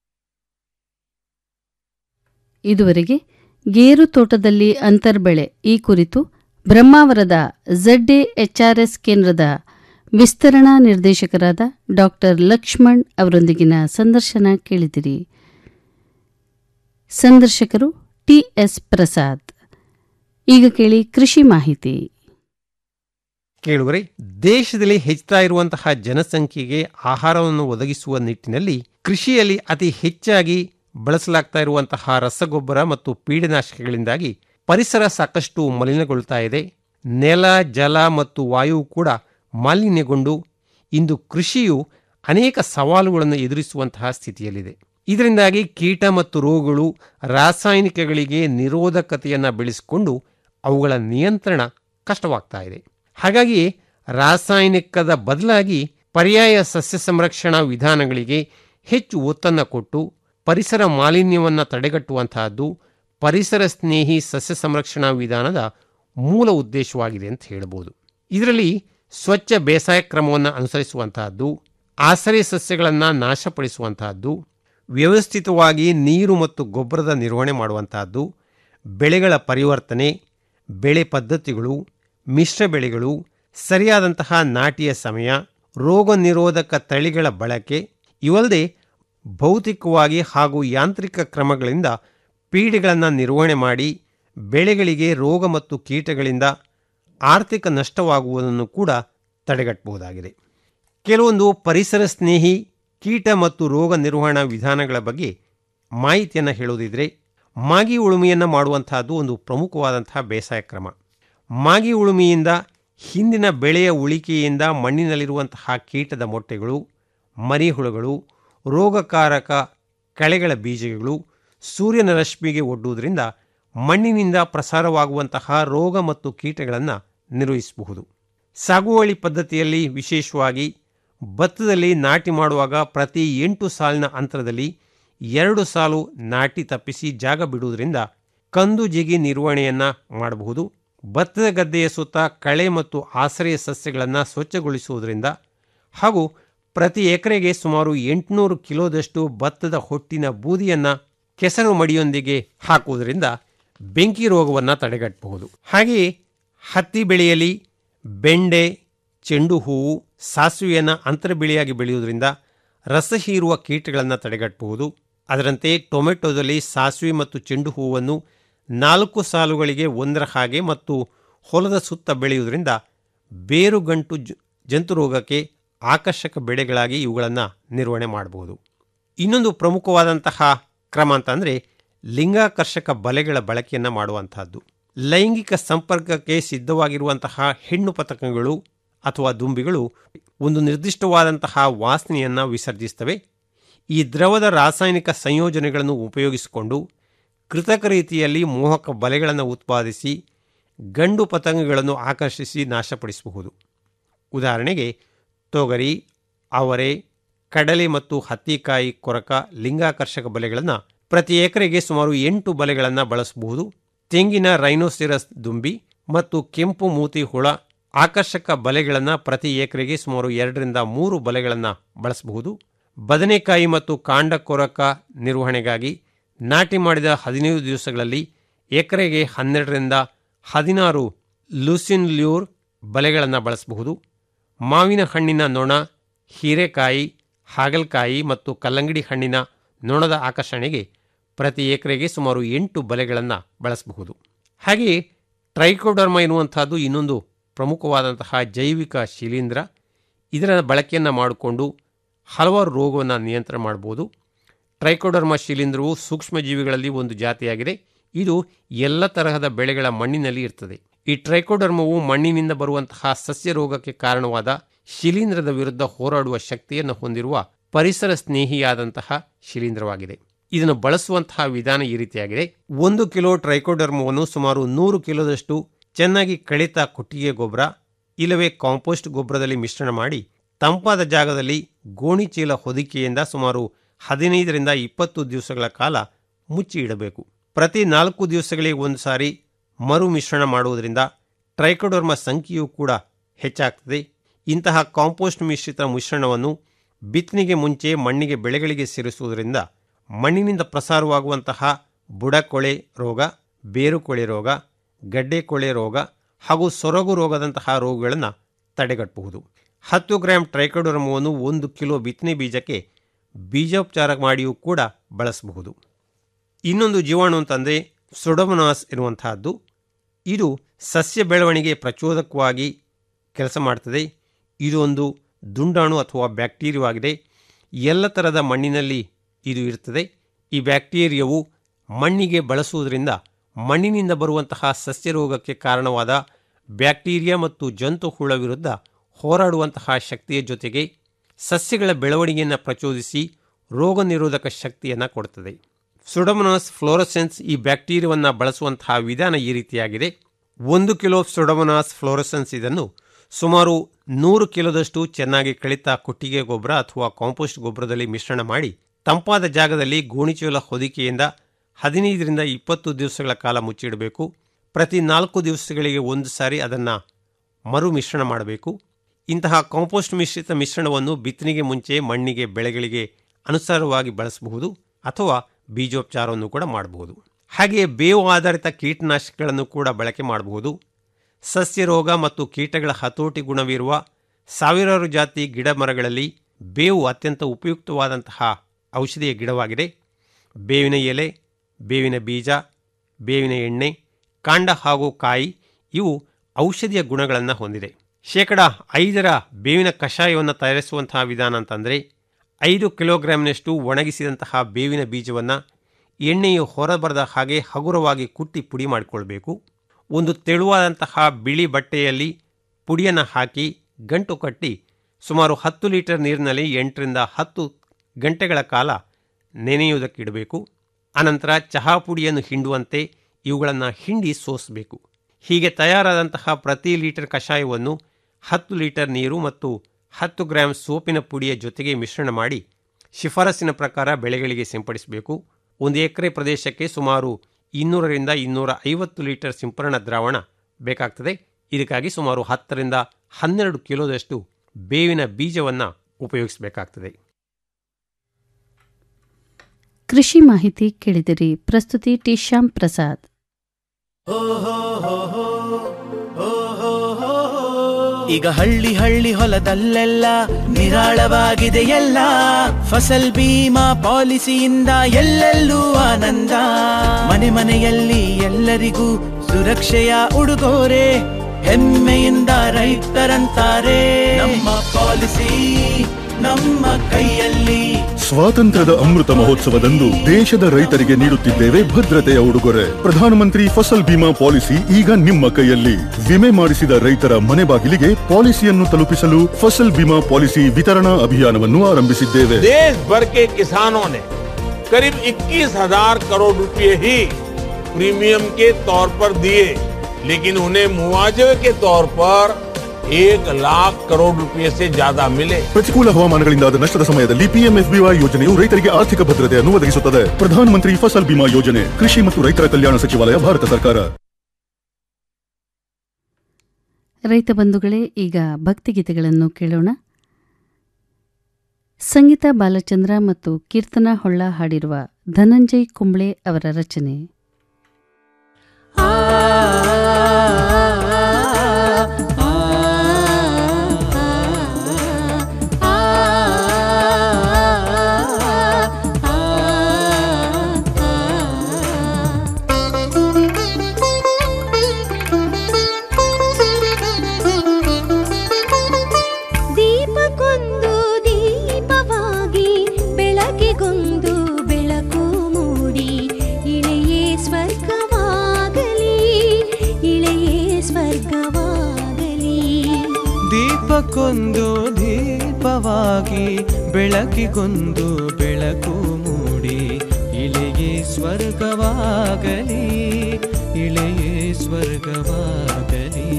ಇದುವರೆಗೆ ಗೇರು ತೋಟದಲ್ಲಿ ಅಂತರ್ಬೆಳೆ ಈ ಕುರಿತು ಬ್ರಹ್ಮಾವರದ ಝಡ್ಎ ಎಚ್ಆರ್ಎಸ್ ಕೇಂದ್ರದ ವಿಸ್ತರಣಾ ನಿರ್ದೇಶಕರಾದ ಡಾಕ್ಟರ್ ಲಕ್ಷ್ಮಣ್ ಅವರೊಂದಿಗಿನ ಸಂದರ್ಶನ ಕೇಳಿದಿರಿ ಸಂದರ್ಶಕರು ಟಿಎಸ್ ಪ್ರಸಾದ್ ಈಗ ಕೇಳಿ ಕೃಷಿ ಮಾಹಿತಿ ಕೇಳುವರೆ ದೇಶದಲ್ಲಿ ಹೆಚ್ಚುತ್ತಾ ಇರುವಂತಹ ಜನಸಂಖ್ಯೆಗೆ ಆಹಾರವನ್ನು ಒದಗಿಸುವ ನಿಟ್ಟಿನಲ್ಲಿ ಕೃಷಿಯಲ್ಲಿ ಅತಿ ಹೆಚ್ಚಾಗಿ ಬಳಸಲಾಗ್ತಾ ಇರುವಂತಹ ರಸಗೊಬ್ಬರ ಮತ್ತು ಪೀಡನಾಶಕಗಳಿಂದಾಗಿ ಪರಿಸರ ಸಾಕಷ್ಟು ಮಲಿನಗೊಳ್ತಾ ಇದೆ ನೆಲ ಜಲ ಮತ್ತು ವಾಯು ಕೂಡ ಮಾಲಿನ್ಯಗೊಂಡು ಇಂದು ಕೃಷಿಯು ಅನೇಕ ಸವಾಲುಗಳನ್ನು ಎದುರಿಸುವಂತಹ ಸ್ಥಿತಿಯಲ್ಲಿದೆ ಇದರಿಂದಾಗಿ ಕೀಟ ಮತ್ತು ರೋಗಗಳು ರಾಸಾಯನಿಕಗಳಿಗೆ ನಿರೋಧಕತೆಯನ್ನು ಬೆಳೆಸಿಕೊಂಡು ಅವುಗಳ ನಿಯಂತ್ರಣ ಕಷ್ಟವಾಗ್ತಾ ಇದೆ ಹಾಗಾಗಿ ರಾಸಾಯನಿಕದ ಬದಲಾಗಿ ಪರ್ಯಾಯ ಸಸ್ಯ ಸಂರಕ್ಷಣಾ ವಿಧಾನಗಳಿಗೆ ಹೆಚ್ಚು ಒತ್ತನ್ನು ಕೊಟ್ಟು ಪರಿಸರ ಮಾಲಿನ್ಯವನ್ನು ತಡೆಗಟ್ಟುವಂತಹದ್ದು ಪರಿಸರ ಸ್ನೇಹಿ ಸಸ್ಯ ಸಂರಕ್ಷಣಾ ವಿಧಾನದ ಮೂಲ ಉದ್ದೇಶವಾಗಿದೆ ಅಂತ ಹೇಳ್ಬೋದು ಇದರಲ್ಲಿ ಸ್ವಚ್ಛ ಬೇಸಾಯ ಕ್ರಮವನ್ನು ಅನುಸರಿಸುವಂತಹದ್ದು ಆಸರೆ ಸಸ್ಯಗಳನ್ನು ನಾಶಪಡಿಸುವಂತಹದ್ದು ವ್ಯವಸ್ಥಿತವಾಗಿ ನೀರು ಮತ್ತು ಗೊಬ್ಬರದ ನಿರ್ವಹಣೆ ಮಾಡುವಂತಹದ್ದು ಬೆಳೆಗಳ ಪರಿವರ್ತನೆ ಬೆಳೆ ಪದ್ಧತಿಗಳು ಮಿಶ್ರ ಬೆಳೆಗಳು ಸರಿಯಾದಂತಹ ನಾಟಿಯ ಸಮಯ ರೋಗ ನಿರೋಧಕ ತಳಿಗಳ ಬಳಕೆ ಇವಲ್ಲದೆ ಭೌತಿಕವಾಗಿ ಹಾಗೂ ಯಾಂತ್ರಿಕ ಕ್ರಮಗಳಿಂದ ಪೀಡೆಗಳನ್ನು ನಿರ್ವಹಣೆ ಮಾಡಿ ಬೆಳೆಗಳಿಗೆ ರೋಗ ಮತ್ತು ಕೀಟಗಳಿಂದ ಆರ್ಥಿಕ ನಷ್ಟವಾಗುವುದನ್ನು ಕೂಡ ತಡೆಗಟ್ಟಬಹುದಾಗಿದೆ ಕೆಲವೊಂದು ಪರಿಸರ ಸ್ನೇಹಿ ಕೀಟ ಮತ್ತು ರೋಗ ನಿರ್ವಹಣಾ ವಿಧಾನಗಳ ಬಗ್ಗೆ ಮಾಹಿತಿಯನ್ನು ಹೇಳೋದಿದ್ರೆ ಮಾಗಿ ಉಳುಮೆಯನ್ನು ಮಾಡುವಂತಹದ್ದು ಒಂದು ಪ್ರಮುಖವಾದಂತಹ ಬೇಸಾಯ ಕ್ರಮ ಮಾಗಿ ಉಳುಮೆಯಿಂದ ಹಿಂದಿನ ಬೆಳೆಯ ಉಳಿಕೆಯಿಂದ ಮಣ್ಣಿನಲ್ಲಿರುವಂತಹ ಕೀಟದ ಮೊಟ್ಟೆಗಳು ಮರಿಹುಳುಗಳು ರೋಗಕಾರಕ ಕಳೆಗಳ ಬೀಜಗಳು ಸೂರ್ಯನ ರಶ್ಮಿಗೆ ಒಡ್ಡುವುದರಿಂದ ಮಣ್ಣಿನಿಂದ ಪ್ರಸಾರವಾಗುವಂತಹ ರೋಗ ಮತ್ತು ಕೀಟಗಳನ್ನು ನಿರ್ವಹಿಸಬಹುದು ಸಾಗುವಳಿ ಪದ್ಧತಿಯಲ್ಲಿ ವಿಶೇಷವಾಗಿ ಭತ್ತದಲ್ಲಿ ನಾಟಿ ಮಾಡುವಾಗ ಪ್ರತಿ ಎಂಟು ಸಾಲಿನ ಅಂತರದಲ್ಲಿ ಎರಡು ಸಾಲು ನಾಟಿ ತಪ್ಪಿಸಿ ಜಾಗ ಬಿಡುವುದರಿಂದ ಕಂದು ಜಿಗಿ ನಿರ್ವಹಣೆಯನ್ನು ಮಾಡಬಹುದು ಭತ್ತದ ಗದ್ದೆಯ ಸುತ್ತ ಕಳೆ ಮತ್ತು ಆಶ್ರಯ ಸಸ್ಯಗಳನ್ನು ಸ್ವಚ್ಛಗೊಳಿಸುವುದರಿಂದ ಹಾಗೂ ಪ್ರತಿ ಎಕರೆಗೆ ಸುಮಾರು ಎಂಟುನೂರು ಕಿಲೋದಷ್ಟು ಭತ್ತದ ಹೊಟ್ಟಿನ ಬೂದಿಯನ್ನು ಕೆಸರು ಮಡಿಯೊಂದಿಗೆ ಹಾಕುವುದರಿಂದ ಬೆಂಕಿ ರೋಗವನ್ನು ತಡೆಗಟ್ಟಬಹುದು ಹಾಗೆಯೇ ಹತ್ತಿ ಬೆಳೆಯಲ್ಲಿ ಬೆಂಡೆ ಚೆಂಡು ಹೂವು ಸಾಸಿವೆಯನ್ನು ಅಂತರ ಬೆಳೆಯಾಗಿ ಬೆಳೆಯುವುದರಿಂದ ರಸ ಹೀರುವ ಕೀಟಗಳನ್ನು ತಡೆಗಟ್ಟಬಹುದು ಅದರಂತೆ ಟೊಮೆಟೊದಲ್ಲಿ ಸಾಸಿವೆ ಮತ್ತು ಚೆಂಡು ಹೂವನ್ನು ನಾಲ್ಕು ಸಾಲುಗಳಿಗೆ ಒಂದರ ಹಾಗೆ ಮತ್ತು ಹೊಲದ ಸುತ್ತ ಬೆಳೆಯುವುದರಿಂದ ಬೇರುಗಂಟು ಜ ಜಂತು ರೋಗಕ್ಕೆ ಆಕರ್ಷಕ ಬೆಳೆಗಳಾಗಿ ಇವುಗಳನ್ನು ನಿರ್ವಹಣೆ ಮಾಡಬಹುದು ಇನ್ನೊಂದು ಪ್ರಮುಖವಾದಂತಹ ಕ್ರಮ ಅಂತಂದರೆ ಲಿಂಗಾಕರ್ಷಕ ಬಲೆಗಳ ಬಳಕೆಯನ್ನು ಮಾಡುವಂತಹದ್ದು ಲೈಂಗಿಕ ಸಂಪರ್ಕಕ್ಕೆ ಸಿದ್ಧವಾಗಿರುವಂತಹ ಹೆಣ್ಣು ಪತಕಗಳು ಅಥವಾ ದುಂಬಿಗಳು ಒಂದು ನಿರ್ದಿಷ್ಟವಾದಂತಹ ವಾಸನೆಯನ್ನು ವಿಸರ್ಜಿಸ್ತವೆ ಈ ದ್ರವದ ರಾಸಾಯನಿಕ ಸಂಯೋಜನೆಗಳನ್ನು ಉಪಯೋಗಿಸಿಕೊಂಡು ಕೃತಕ ರೀತಿಯಲ್ಲಿ ಮೋಹಕ ಬಲೆಗಳನ್ನು ಉತ್ಪಾದಿಸಿ ಗಂಡು ಪತಂಗಗಳನ್ನು ಆಕರ್ಷಿಸಿ ನಾಶಪಡಿಸಬಹುದು ಉದಾಹರಣೆಗೆ ತೊಗರಿ ಅವರೆ ಕಡಲೆ ಮತ್ತು ಹತ್ತಿಕಾಯಿ ಕೊರಕ ಲಿಂಗಾಕರ್ಷಕ ಬಲೆಗಳನ್ನು ಪ್ರತಿ ಎಕರೆಗೆ ಸುಮಾರು ಎಂಟು ಬಲೆಗಳನ್ನು ಬಳಸಬಹುದು ತೆಂಗಿನ ರೈನೋಸಿರಸ್ ದುಂಬಿ ಮತ್ತು ಕೆಂಪು ಮೂತಿ ಹುಳ ಆಕರ್ಷಕ ಬಲೆಗಳನ್ನು ಪ್ರತಿ ಎಕರೆಗೆ ಸುಮಾರು ಎರಡರಿಂದ ಮೂರು ಬಲೆಗಳನ್ನು ಬಳಸಬಹುದು ಬದನೆಕಾಯಿ ಮತ್ತು ಕಾಂಡ ಕೊರಕ ನಿರ್ವಹಣೆಗಾಗಿ ನಾಟಿ ಮಾಡಿದ ಹದಿನೈದು ದಿವಸಗಳಲ್ಲಿ ಎಕರೆಗೆ ಹನ್ನೆರಡರಿಂದ ಹದಿನಾರು ಲೂಸಿನ್ ಲ್ಯೂರ್ ಬಲೆಗಳನ್ನು ಬಳಸಬಹುದು ಮಾವಿನ ಹಣ್ಣಿನ ನೊಣ ಹೀರೆಕಾಯಿ ಹಾಗಲಕಾಯಿ ಮತ್ತು ಕಲ್ಲಂಗಡಿ ಹಣ್ಣಿನ ನೊಣದ ಆಕರ್ಷಣೆಗೆ ಪ್ರತಿ ಎಕರೆಗೆ ಸುಮಾರು ಎಂಟು ಬಲೆಗಳನ್ನು ಬಳಸಬಹುದು ಹಾಗೆಯೇ ಟ್ರೈಕೋಡರ್ಮ ಎನ್ನುವಂಥದ್ದು ಇನ್ನೊಂದು ಪ್ರಮುಖವಾದಂತಹ ಜೈವಿಕ ಶಿಲೀಂಧ್ರ ಇದರ ಬಳಕೆಯನ್ನು ಮಾಡಿಕೊಂಡು ಹಲವಾರು ರೋಗವನ್ನು ನಿಯಂತ್ರಣ ಮಾಡ್ಬೋದು ಟ್ರೈಕೋಡರ್ಮ ಶಿಲೀಂಧ್ರವು ಸೂಕ್ಷ್ಮಜೀವಿಗಳಲ್ಲಿ ಒಂದು ಜಾತಿಯಾಗಿದೆ ಇದು ಎಲ್ಲ ತರಹದ ಬೆಳೆಗಳ ಮಣ್ಣಿನಲ್ಲಿ ಇರ್ತದೆ ಈ ಟ್ರೈಕೋಡರ್ಮವು ಮಣ್ಣಿನಿಂದ ಬರುವಂತಹ ಸಸ್ಯ ರೋಗಕ್ಕೆ ಕಾರಣವಾದ ಶಿಲೀಂಧ್ರದ ವಿರುದ್ಧ ಹೋರಾಡುವ ಶಕ್ತಿಯನ್ನು ಹೊಂದಿರುವ ಪರಿಸರ ಸ್ನೇಹಿಯಾದಂತಹ ಶಿಲೀಂಧ್ರವಾಗಿದೆ ಇದನ್ನು ಬಳಸುವಂತಹ ವಿಧಾನ ಈ ರೀತಿಯಾಗಿದೆ ಒಂದು ಕಿಲೋ ಟ್ರೈಕೋಡರ್ಮವನ್ನು ಸುಮಾರು ನೂರು ಕಿಲೋದಷ್ಟು ಚೆನ್ನಾಗಿ ಕಳಿತ ಕೊಟ್ಟಿಗೆ ಗೊಬ್ಬರ ಇಲ್ಲವೇ ಕಾಂಪೋಸ್ಟ್ ಗೊಬ್ಬರದಲ್ಲಿ ಮಿಶ್ರಣ ಮಾಡಿ ತಂಪಾದ ಜಾಗದಲ್ಲಿ ಗೋಣಿ ಚೀಲ ಹೊದಿಕೆಯಿಂದ ಸುಮಾರು ಹದಿನೈದರಿಂದ ಇಪ್ಪತ್ತು ದಿವಸಗಳ ಕಾಲ ಮುಚ್ಚಿ ಇಡಬೇಕು ಪ್ರತಿ ನಾಲ್ಕು ದಿವಸಗಳಿಗೆ ಒಂದು ಸಾರಿ ಮರು ಮಿಶ್ರಣ ಮಾಡುವುದರಿಂದ ಟ್ರೈಕೋಡರ್ಮ ಸಂಖ್ಯೆಯೂ ಕೂಡ ಹೆಚ್ಚಾಗ್ತದೆ ಇಂತಹ ಕಾಂಪೋಸ್ಟ್ ಮಿಶ್ರಿತ ಮಿಶ್ರಣವನ್ನು ಬಿತ್ತನೆಗೆ ಮುಂಚೆ ಮಣ್ಣಿಗೆ ಬೆಳೆಗಳಿಗೆ ಸೇರಿಸುವುದರಿಂದ ಮಣ್ಣಿನಿಂದ ಪ್ರಸಾರವಾಗುವಂತಹ ಬುಡಕೊಳೆ ರೋಗ ಬೇರುಕೊಳೆ ರೋಗ ಗಡ್ಡೆ ಕೊಳೆ ರೋಗ ಹಾಗೂ ಸೊರಗು ರೋಗದಂತಹ ರೋಗಗಳನ್ನು ತಡೆಗಟ್ಟಬಹುದು ಹತ್ತು ಗ್ರಾಂ ಟ್ರೈಕೋಡರ್ಮವನ್ನು ಒಂದು ಕಿಲೋ ಬಿತ್ತನೆ ಬೀಜಕ್ಕೆ ಬೀಜೋಪಚಾರ ಮಾಡಿಯೂ ಕೂಡ ಬಳಸಬಹುದು ಇನ್ನೊಂದು ಜೀವಾಣು ಅಂತಂದರೆ ಸೊಡೊಮನಾಸ್ ಇರುವಂತಹದ್ದು ಇದು ಸಸ್ಯ ಬೆಳವಣಿಗೆ ಪ್ರಚೋದಕವಾಗಿ ಕೆಲಸ ಮಾಡ್ತದೆ ಇದೊಂದು ದುಂಡಾಣು ಅಥವಾ ಬ್ಯಾಕ್ಟೀರಿಯವಾಗಿದೆ ಎಲ್ಲ ಥರದ ಮಣ್ಣಿನಲ್ಲಿ ಇದು ಇರ್ತದೆ ಈ ಬ್ಯಾಕ್ಟೀರಿಯಾವು ಮಣ್ಣಿಗೆ ಬಳಸುವುದರಿಂದ ಮಣ್ಣಿನಿಂದ ಬರುವಂತಹ ಸಸ್ಯ ರೋಗಕ್ಕೆ ಕಾರಣವಾದ ಬ್ಯಾಕ್ಟೀರಿಯಾ ಮತ್ತು ಜಂತು ಹುಳ ವಿರುದ್ಧ ಹೋರಾಡುವಂತಹ ಶಕ್ತಿಯ ಜೊತೆಗೆ ಸಸ್ಯಗಳ ಬೆಳವಣಿಗೆಯನ್ನು ಪ್ರಚೋದಿಸಿ ರೋಗ ನಿರೋಧಕ ಶಕ್ತಿಯನ್ನು ಕೊಡುತ್ತದೆ ಸುಡಮನಾಸ್ ಫ್ಲೋರಸೆನ್ಸ್ ಈ ಬ್ಯಾಕ್ಟೀರಿಯಾವನ್ನು ಬಳಸುವಂತಹ ವಿಧಾನ ಈ ರೀತಿಯಾಗಿದೆ ಒಂದು ಕಿಲೋ ಸುಡಮನಾಸ್ ಫ್ಲೋರಸೆನ್ಸ್ ಇದನ್ನು ಸುಮಾರು ನೂರು ಕಿಲೋದಷ್ಟು ಚೆನ್ನಾಗಿ ಕಳಿತ ಕೊಟ್ಟಿಗೆ ಗೊಬ್ಬರ ಅಥವಾ ಕಾಂಪೋಸ್ಟ್ ಗೊಬ್ಬರದಲ್ಲಿ ಮಿಶ್ರಣ ಮಾಡಿ ತಂಪಾದ ಜಾಗದಲ್ಲಿ ಗೋಣಿಚೀಲ ಹೊದಿಕೆಯಿಂದ ಹದಿನೈದರಿಂದ ಇಪ್ಪತ್ತು ದಿವಸಗಳ ಕಾಲ ಮುಚ್ಚಿಡಬೇಕು ಪ್ರತಿ ನಾಲ್ಕು ದಿವಸಗಳಿಗೆ ಒಂದು ಸಾರಿ ಅದನ್ನು ಮರು ಮಿಶ್ರಣ ಮಾಡಬೇಕು ಇಂತಹ ಕಾಂಪೋಸ್ಟ್ ಮಿಶ್ರಿತ ಮಿಶ್ರಣವನ್ನು ಬಿತ್ತನೆಗೆ ಮುಂಚೆ ಮಣ್ಣಿಗೆ ಬೆಳೆಗಳಿಗೆ ಅನುಸಾರವಾಗಿ ಬಳಸಬಹುದು ಅಥವಾ ಬೀಜೋಪಚಾರವನ್ನು ಕೂಡ ಮಾಡಬಹುದು ಹಾಗೆಯೇ ಬೇವು ಆಧಾರಿತ ಕೀಟನಾಶಕಗಳನ್ನು ಕೂಡ ಬಳಕೆ ಮಾಡಬಹುದು ಸಸ್ಯ ರೋಗ ಮತ್ತು ಕೀಟಗಳ ಹತೋಟಿ ಗುಣವಿರುವ ಸಾವಿರಾರು ಜಾತಿ ಗಿಡ ಮರಗಳಲ್ಲಿ ಬೇವು ಅತ್ಯಂತ ಉಪಯುಕ್ತವಾದಂತಹ ಔಷಧಿಯ ಗಿಡವಾಗಿದೆ ಬೇವಿನ ಎಲೆ ಬೇವಿನ ಬೀಜ ಬೇವಿನ ಎಣ್ಣೆ ಕಾಂಡ ಹಾಗೂ ಕಾಯಿ ಇವು ಔಷಧಿಯ ಗುಣಗಳನ್ನು ಹೊಂದಿದೆ ಶೇಕಡ ಐದರ ಬೇವಿನ ಕಷಾಯವನ್ನು ತಯಾರಿಸುವಂತಹ ವಿಧಾನ ಅಂತಂದರೆ ಐದು ಕಿಲೋಗ್ರಾಂನಷ್ಟು ಒಣಗಿಸಿದಂತಹ ಬೇವಿನ ಬೀಜವನ್ನು ಎಣ್ಣೆಯು ಹೊರಬರದ ಹಾಗೆ ಹಗುರವಾಗಿ ಕುಟ್ಟಿ ಪುಡಿ ಮಾಡಿಕೊಳ್ಬೇಕು ಒಂದು ತೆಳುವಾದಂತಹ ಬಿಳಿ ಬಟ್ಟೆಯಲ್ಲಿ ಪುಡಿಯನ್ನು ಹಾಕಿ ಗಂಟು ಕಟ್ಟಿ ಸುಮಾರು ಹತ್ತು ಲೀಟರ್ ನೀರಿನಲ್ಲಿ ಎಂಟರಿಂದ ಹತ್ತು ಗಂಟೆಗಳ ಕಾಲ ನೆನೆಯುವುದಕ್ಕಿಡಬೇಕು ಅನಂತರ ಚಹಾ ಪುಡಿಯನ್ನು ಹಿಂಡುವಂತೆ ಇವುಗಳನ್ನು ಹಿಂಡಿ ಸೋಸಬೇಕು ಹೀಗೆ ತಯಾರಾದಂತಹ ಪ್ರತಿ ಲೀಟರ್ ಕಷಾಯವನ್ನು ಹತ್ತು ಲೀಟರ್ ನೀರು ಮತ್ತು ಹತ್ತು ಗ್ರಾಂ ಸೋಪಿನ ಪುಡಿಯ ಜೊತೆಗೆ ಮಿಶ್ರಣ ಮಾಡಿ ಶಿಫಾರಸಿನ ಪ್ರಕಾರ ಬೆಳೆಗಳಿಗೆ ಸಿಂಪಡಿಸಬೇಕು ಒಂದು ಎಕರೆ ಪ್ರದೇಶಕ್ಕೆ ಸುಮಾರು ಇನ್ನೂರರಿಂದ ಇನ್ನೂರ ಐವತ್ತು ಲೀಟರ್ ಸಿಂಪರಣಾ ದ್ರಾವಣ ಬೇಕಾಗ್ತದೆ ಇದಕ್ಕಾಗಿ ಸುಮಾರು ಹತ್ತರಿಂದ ಹನ್ನೆರಡು ಕಿಲೋದಷ್ಟು ಬೇವಿನ ಬೀಜವನ್ನು ಉಪಯೋಗಿಸಬೇಕಾಗ್ತದೆ ಕೃಷಿ ಮಾಹಿತಿ ಕೇಳಿದಿರಿ ಪ್ರಸ್ತುತಿ ಟಿ ಶ್ಯಾಮ್ ಪ್ರಸಾದ್ ಈಗ ಹಳ್ಳಿ ಹಳ್ಳಿ ಹೊಲದಲ್ಲೆಲ್ಲ ನಿರಾಳವಾಗಿದೆ ಎಲ್ಲ ಫಸಲ್ ಬೀಮಾ ಪಾಲಿಸಿಯಿಂದ ಎಲ್ಲೆಲ್ಲೂ ಆನಂದ ಮನೆ ಮನೆಯಲ್ಲಿ ಎಲ್ಲರಿಗೂ ಸುರಕ್ಷೆಯ ಉಡುಗೊರೆ ಹೆಮ್ಮೆಯಿಂದ ರೈತರಂತಾರೆ ನಮ್ಮ ಪಾಲಿಸಿ ನಮ್ಮ ಕೈಯಲ್ಲಿ ಸ್ವಾತಂತ್ರ್ಯದ ಅಮೃತ ಮಹೋತ್ಸವದಂದು ದೇಶದ ರೈತರಿಗೆ ನೀಡುತ್ತಿದ್ದೇವೆ ಭದ್ರತೆಯ ಉಡುಗೊರೆ ಪ್ರಧಾನಮಂತ್ರಿ ಫಸಲ್ ಬಿಮಾ ಪಾಲಿಸಿ ಈಗ ನಿಮ್ಮ ಕೈಯಲ್ಲಿ ವಿಮೆ ಮಾಡಿಸಿದ ರೈತರ ಮನೆ ಬಾಗಿಲಿಗೆ ಪಾಲಿಸಿಯನ್ನು ತಲುಪಿಸಲು ಫಸಲ್ ಬಿಮಾ ಪಾಲಿಸಿ ವಿತರಣಾ ಅಭಿಯಾನವನ್ನು ಆರಂಭಿಸಿದ್ದೇವೆ देश भर के किसानों ने करीब 21,000 करोड़ रुपए ही प्रीमियम के तौर पर दिए लेकिन उन्हें मुआवजे के तौर पर एक लाख करोड़ रुपए से ज्यादा मिले ಪ್ರತಿಕೂಲ ಹವಾಮಾನಗಳಿಂದಾದ ನಷ್ಟದ ಸಮಯದಲ್ಲಿ ಪಿಎಂಎಫ್ಬಿವೈ ಯೋಜನೆಯು ರೈತರಿಗೆ ಆರ್ಥಿಕ ಭದ್ರತೆಯನ್ನು ಒದಗಿಸುತ್ತದೆ ಪ್ರಧಾನಮಂತ್ರಿ ಫಸಲ್ ಬಿಮಾ ಯೋಜನೆ ಕೃಷಿ ಮತ್ತು ರೈತರ ಕಲ್ಯಾಣ ಸಚಿವಾಲಯ ಭಾರತ ಸರ್ಕಾರ ರೈತ ಬಂಧುಗಳೇ ಈಗ ಭಕ್ತಿಗೀತೆಗಳನ್ನು ಕೇಳೋಣ ಸಂಗೀತ ಬಾಲಚಂದ್ರ ಮತ್ತು ಕೀರ್ತನಾ ಹೊಳ್ಳ ಹಾಡಿರುವ ಧನಂಜಯ್ ಕುಂಬ್ಳೆ ಅವರ ರಚನೆ ಆ ದೀಪಕ್ಕೊಂದು ದೀಪವಾಗಿ ಬೆಳಕಿಗೊಂದು ಬೆಳಕು ಮೂಡಿ ಇಳೆಯೇ ಸ್ವರ್ಗವಾಗಲಿ ಇಳೆಯೇ ಸ್ವರ್ಗವಾಗಲಿ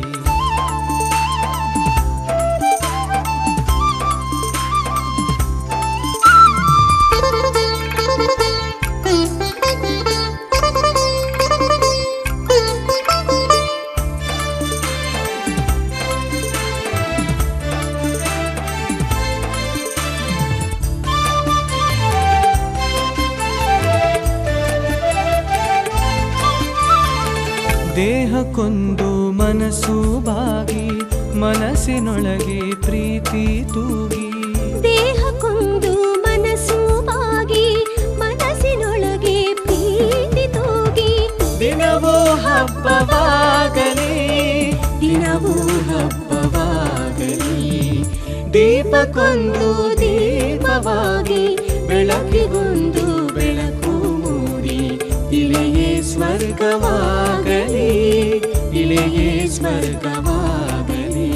ದೇಹಕ್ಕೊಂದು ಮನಸ್ಸು ಬಾಗಿ ಮನಸ್ಸಿನೊಳಗೆ ಪ್ರೀತಿ ತೂಗಿ ದೇಹಕ್ಕೊಂದು ಮನಸ್ಸು ಬಾಗಿ ಮನಸ್ಸಿನೊಳಗೆ ಪ್ರೀತಿ ತೂಗಿ ದಿನವೂ ಹಬ್ಬವಾಗಲಿ ದಿನವೂ ಹಬ್ಬವಾಗಲಿ ದೀಪಕ್ಕೊಂದು ದೀಪವಾಗಿ ಬೆಳಕಿಗೊಂದು ಬೆಳಕು ಮೂಡಿ ಇಳೆಯೇ ಸ್ವರ್ಗವಾಗಲಿ ಇಳೆಯೇ ಸ್ವರ್ಗವಾಗಲಿ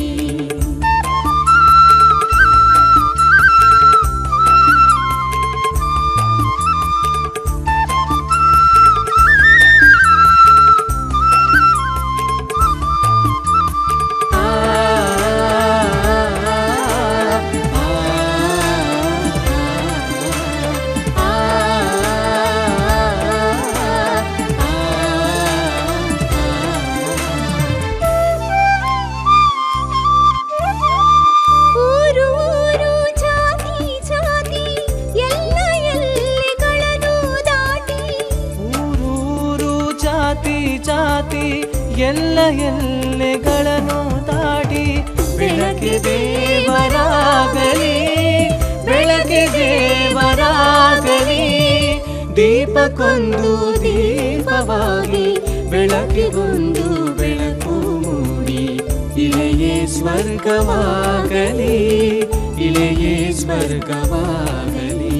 ಊರು ಊರು ಜಾತಿ ಜಾತಿ ಎಲ್ಲ ಎಲ್ಲೆಗಳನ್ನು ದಾಟಿ ಊರೂರು ಜಾತಿ ಜಾತಿ ಎಲ್ಲ ಎಲ್ಲೆಗಳನ್ನು ದಾಟಿ ಬೆಳಕೆ ದೇವರಾಗಲಿ ಬೆಳಕೆ ದೇವರಾಗಲಿ ದೀಪಕ್ಕೊಂದು ದೀಪವಾಗಿ ಬೆಳಕಿಗೊಂದು ಬೆಳಕು ಮೂಡಿ ಇಳೆಯೇ ಸ್ವರ್ಗವಾಗಲಿ ಇಳೆಯೇ ಸ್ವರ್ಗವಾಗಲಿ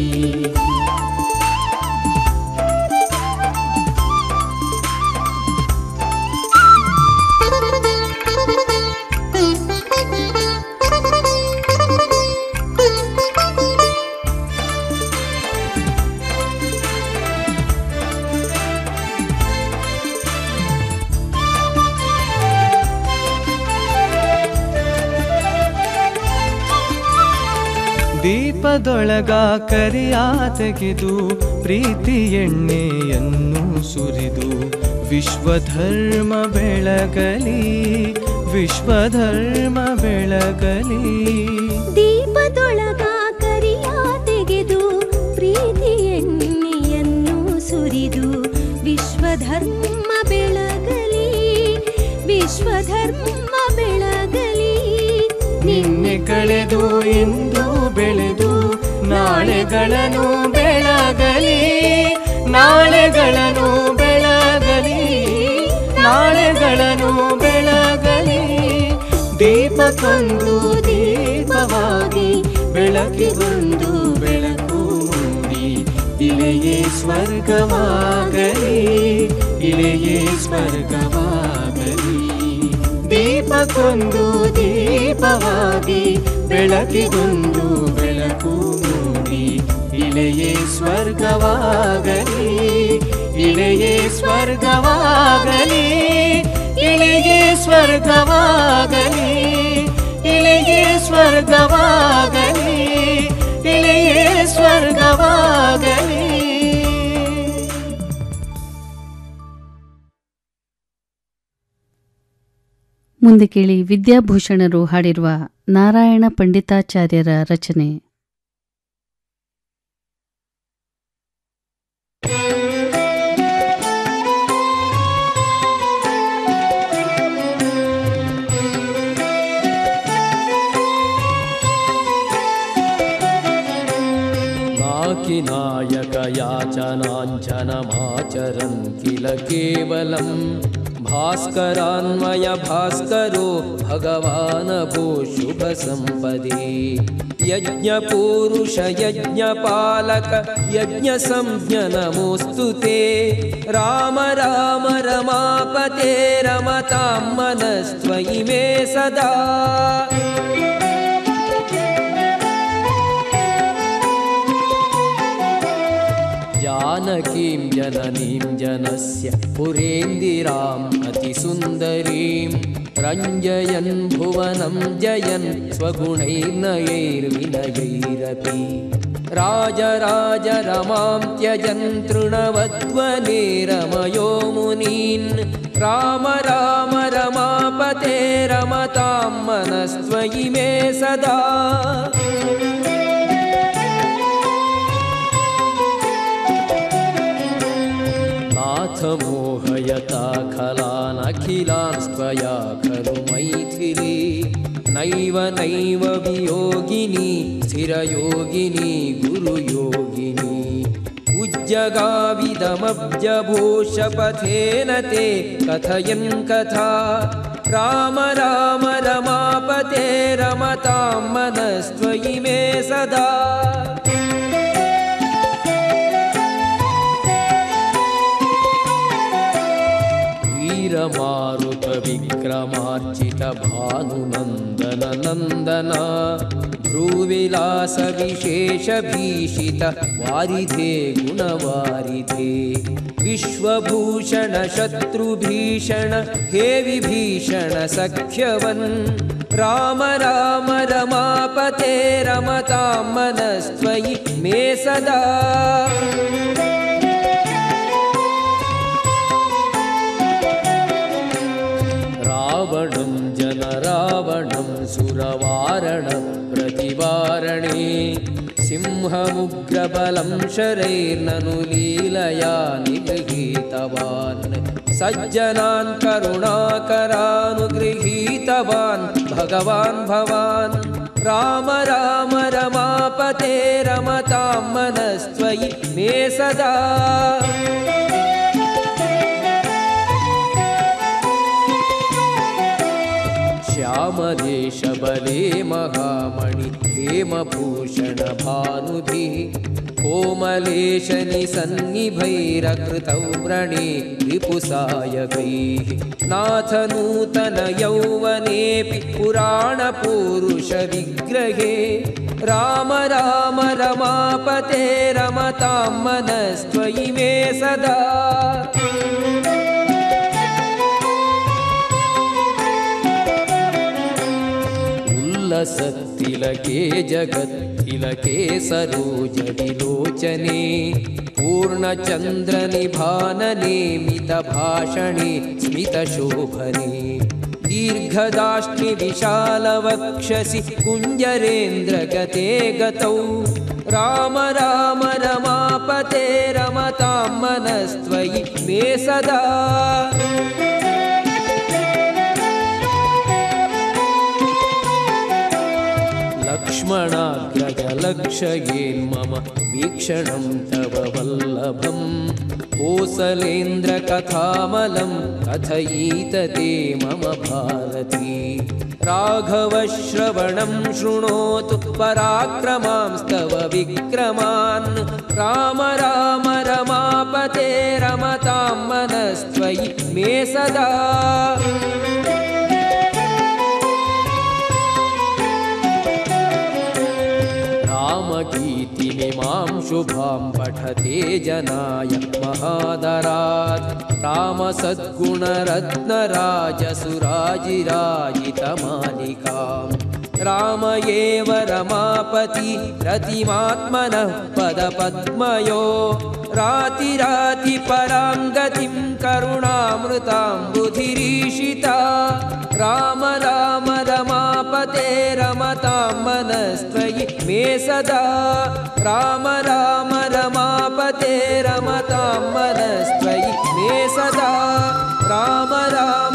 ದೀಪದೊಳಗ ಕರಿಯ ತೆಗೆದು ಪ್ರೀತಿ ಎಣ್ಣೆಯನ್ನು ಸುರಿದು ವಿಶ್ವಧರ್ಮ ಬೆಳಗಲಿ ವಿಶ್ವಧರ್ಮ ಬೆಳಗಲಿ ದೀಪದೊಳಗ ಕರಿಯ ತೆಗೆದು ಪ್ರೀತಿ ಎಣ್ಣೆಯನ್ನು ಸುರಿದು ವಿಶ್ವಧರ್ಮ ಬೆಳಗಲಿ ವಿಶ್ವಧರ್ಮ ಬೆಳಗಲಿ ನಿನ್ನೆ ಕಳೆದು ಇಂದು ಬೆಳೆದು ನಾಳೆಗಳನ್ನು ಬೆಳಗಲಿ ನಾಳೆಗಳನ್ನು ಬೆಳಗಲಿ ನಾಳೆಗಳನ್ನು ಬೆಳಗಲಿ ದೀಪಕ್ಕೊಂದು ದೀಪವಾಗಿ ಬೆಳಕಿಗೊಂದು ಬೆಳಕು ಮೂಡಿ ಇಳೆಯೇ ಸ್ವರ್ಗವಾಗಲಿ ಇಳೆಯೇ ಸ್ವರ್ಗವಾಗಲಿ ದೀಪಕ್ಕೊಂದು ದೀಪವಾಗಿ ಬೆಳಕಿಗೊಂದು ಬೆಳಕು ಮೂಡಿ ಇಳೆಯೇ ಸ್ವರ್ಗವಾಗಲಿ ಇಳೆಯೇ ಸ್ವರ್ಗವಾಗಲಿ ಇಳೆಯೇ ಸ್ವರ್ಗವಾಗಲಿ ಇಳೆಯೇ ಸ್ವರ್ಗವಾಗಲಿ ಇಳೆಯೇ ಸ್ವರ್ಗವಾಗಲಿ ಮುಂದೆ ಕೇಳಿ ವಿದ್ಯಾಭೂಷಣರು ಹಾಡಿರುವ ನಾರಾಯಣ ಪಂಡಿತಾಚಾರ್ಯರ ರಚನೆ नाकिनायक याचनाञ्चनमाचरन् किल केवलं भास्करान्वय भास्करो भगवान् भो शुभ सम्पदे यज्ञपूरुष यज्ञपालक यज्ञसंज्ञ नमोऽस्तु ते राम राम रमापते रमतां मनस्त्वयि मे सदा जानकीं जननीं जनस्य पुरेन्दिराम् अतिसुन्दरीं रञ्जयन् भुवनं जयन् स्वगुणैर्नयैर्विनयैरपि राजराज रमां त्यजन् तृणवद्वने रमयो मुनीन् राम राम रमापते रमतां मनस्त्वयि मे सदा नाथ मोहयता खलानखिलान् त्वया खलु मैथिली नैव नैव वियोगिनी स्थिरयोगिनी गुरुयोगिनी उज्जगाविदमब्जभूषपथेन ते कथयन् कथा राम राम रमापते रमतां मनस्त्वयि मे सदा वीरमारुतविक्रमार्चित भानुनन्दन नन्दन भ्रूविलासविशेषभीषित वारिधे गुणवारिधे विश्वभूषण शत्रुभीषण हे विभीषण सख्यवन् राम राम रमापते रमतां मनस्त्वयि मे सदा रावणं जनरावणं सुरवारणं प्रतिवारणे सिंहमुग्रबलं शरैर्ननु लीलया निगृहीतवान् सज्जनान् करुणाकरानुगृहीतवान् भगवान् भवान् राम राम रमापते रमतां मनस्त्वयि मे सदा श्यामदेशबले महामणि हेमभूषण भानुभिः कोमलेशनिसन्निभैरकृतौ व्रणे रिपुसायकैः नाथ नूतनयौवनेऽपि पुराणपूरुषविग्रहे राम राम रमापते रमतां मनस्त्वयि मे सदा उल्लसत्तिलके जगत्तिलके सरोजविलोचने पूर्णचन्द्रनिभानने मितभाषणे स्मितशोभने दीर्घदाष्टि विशालवक्षसि कुञ्जरेन्द्रगते गतौ राम राम रमापते रमतां मनस्त्वयि मे सदा लक्ष्मणाग्रजलक्षयेन्मम वीक्षणं तव वल्लभं कोसलेन्द्रकथामलं कथयीत ते मम भारती राघवश्रवणं शृणोतु पराक्रमांस्तव विक्रमान् राम राम रमापते रमतां मनस्त्वयि मे सदा रामगीतिमिमां शुभां पठते जनाय महादरात् रामसद्गुणरत्नराजसुराजिराजितमालिकाम् राम एव रमापति रतिमात्मनः पदपद्मयो रातिराति परां गतिं करुणामृतां बुधिरीशिता राम राम रमापते रमतां मनस्त्वयि मे सदा राम राम रमापते रमतां मनस्त्वयि मे सदा राम राम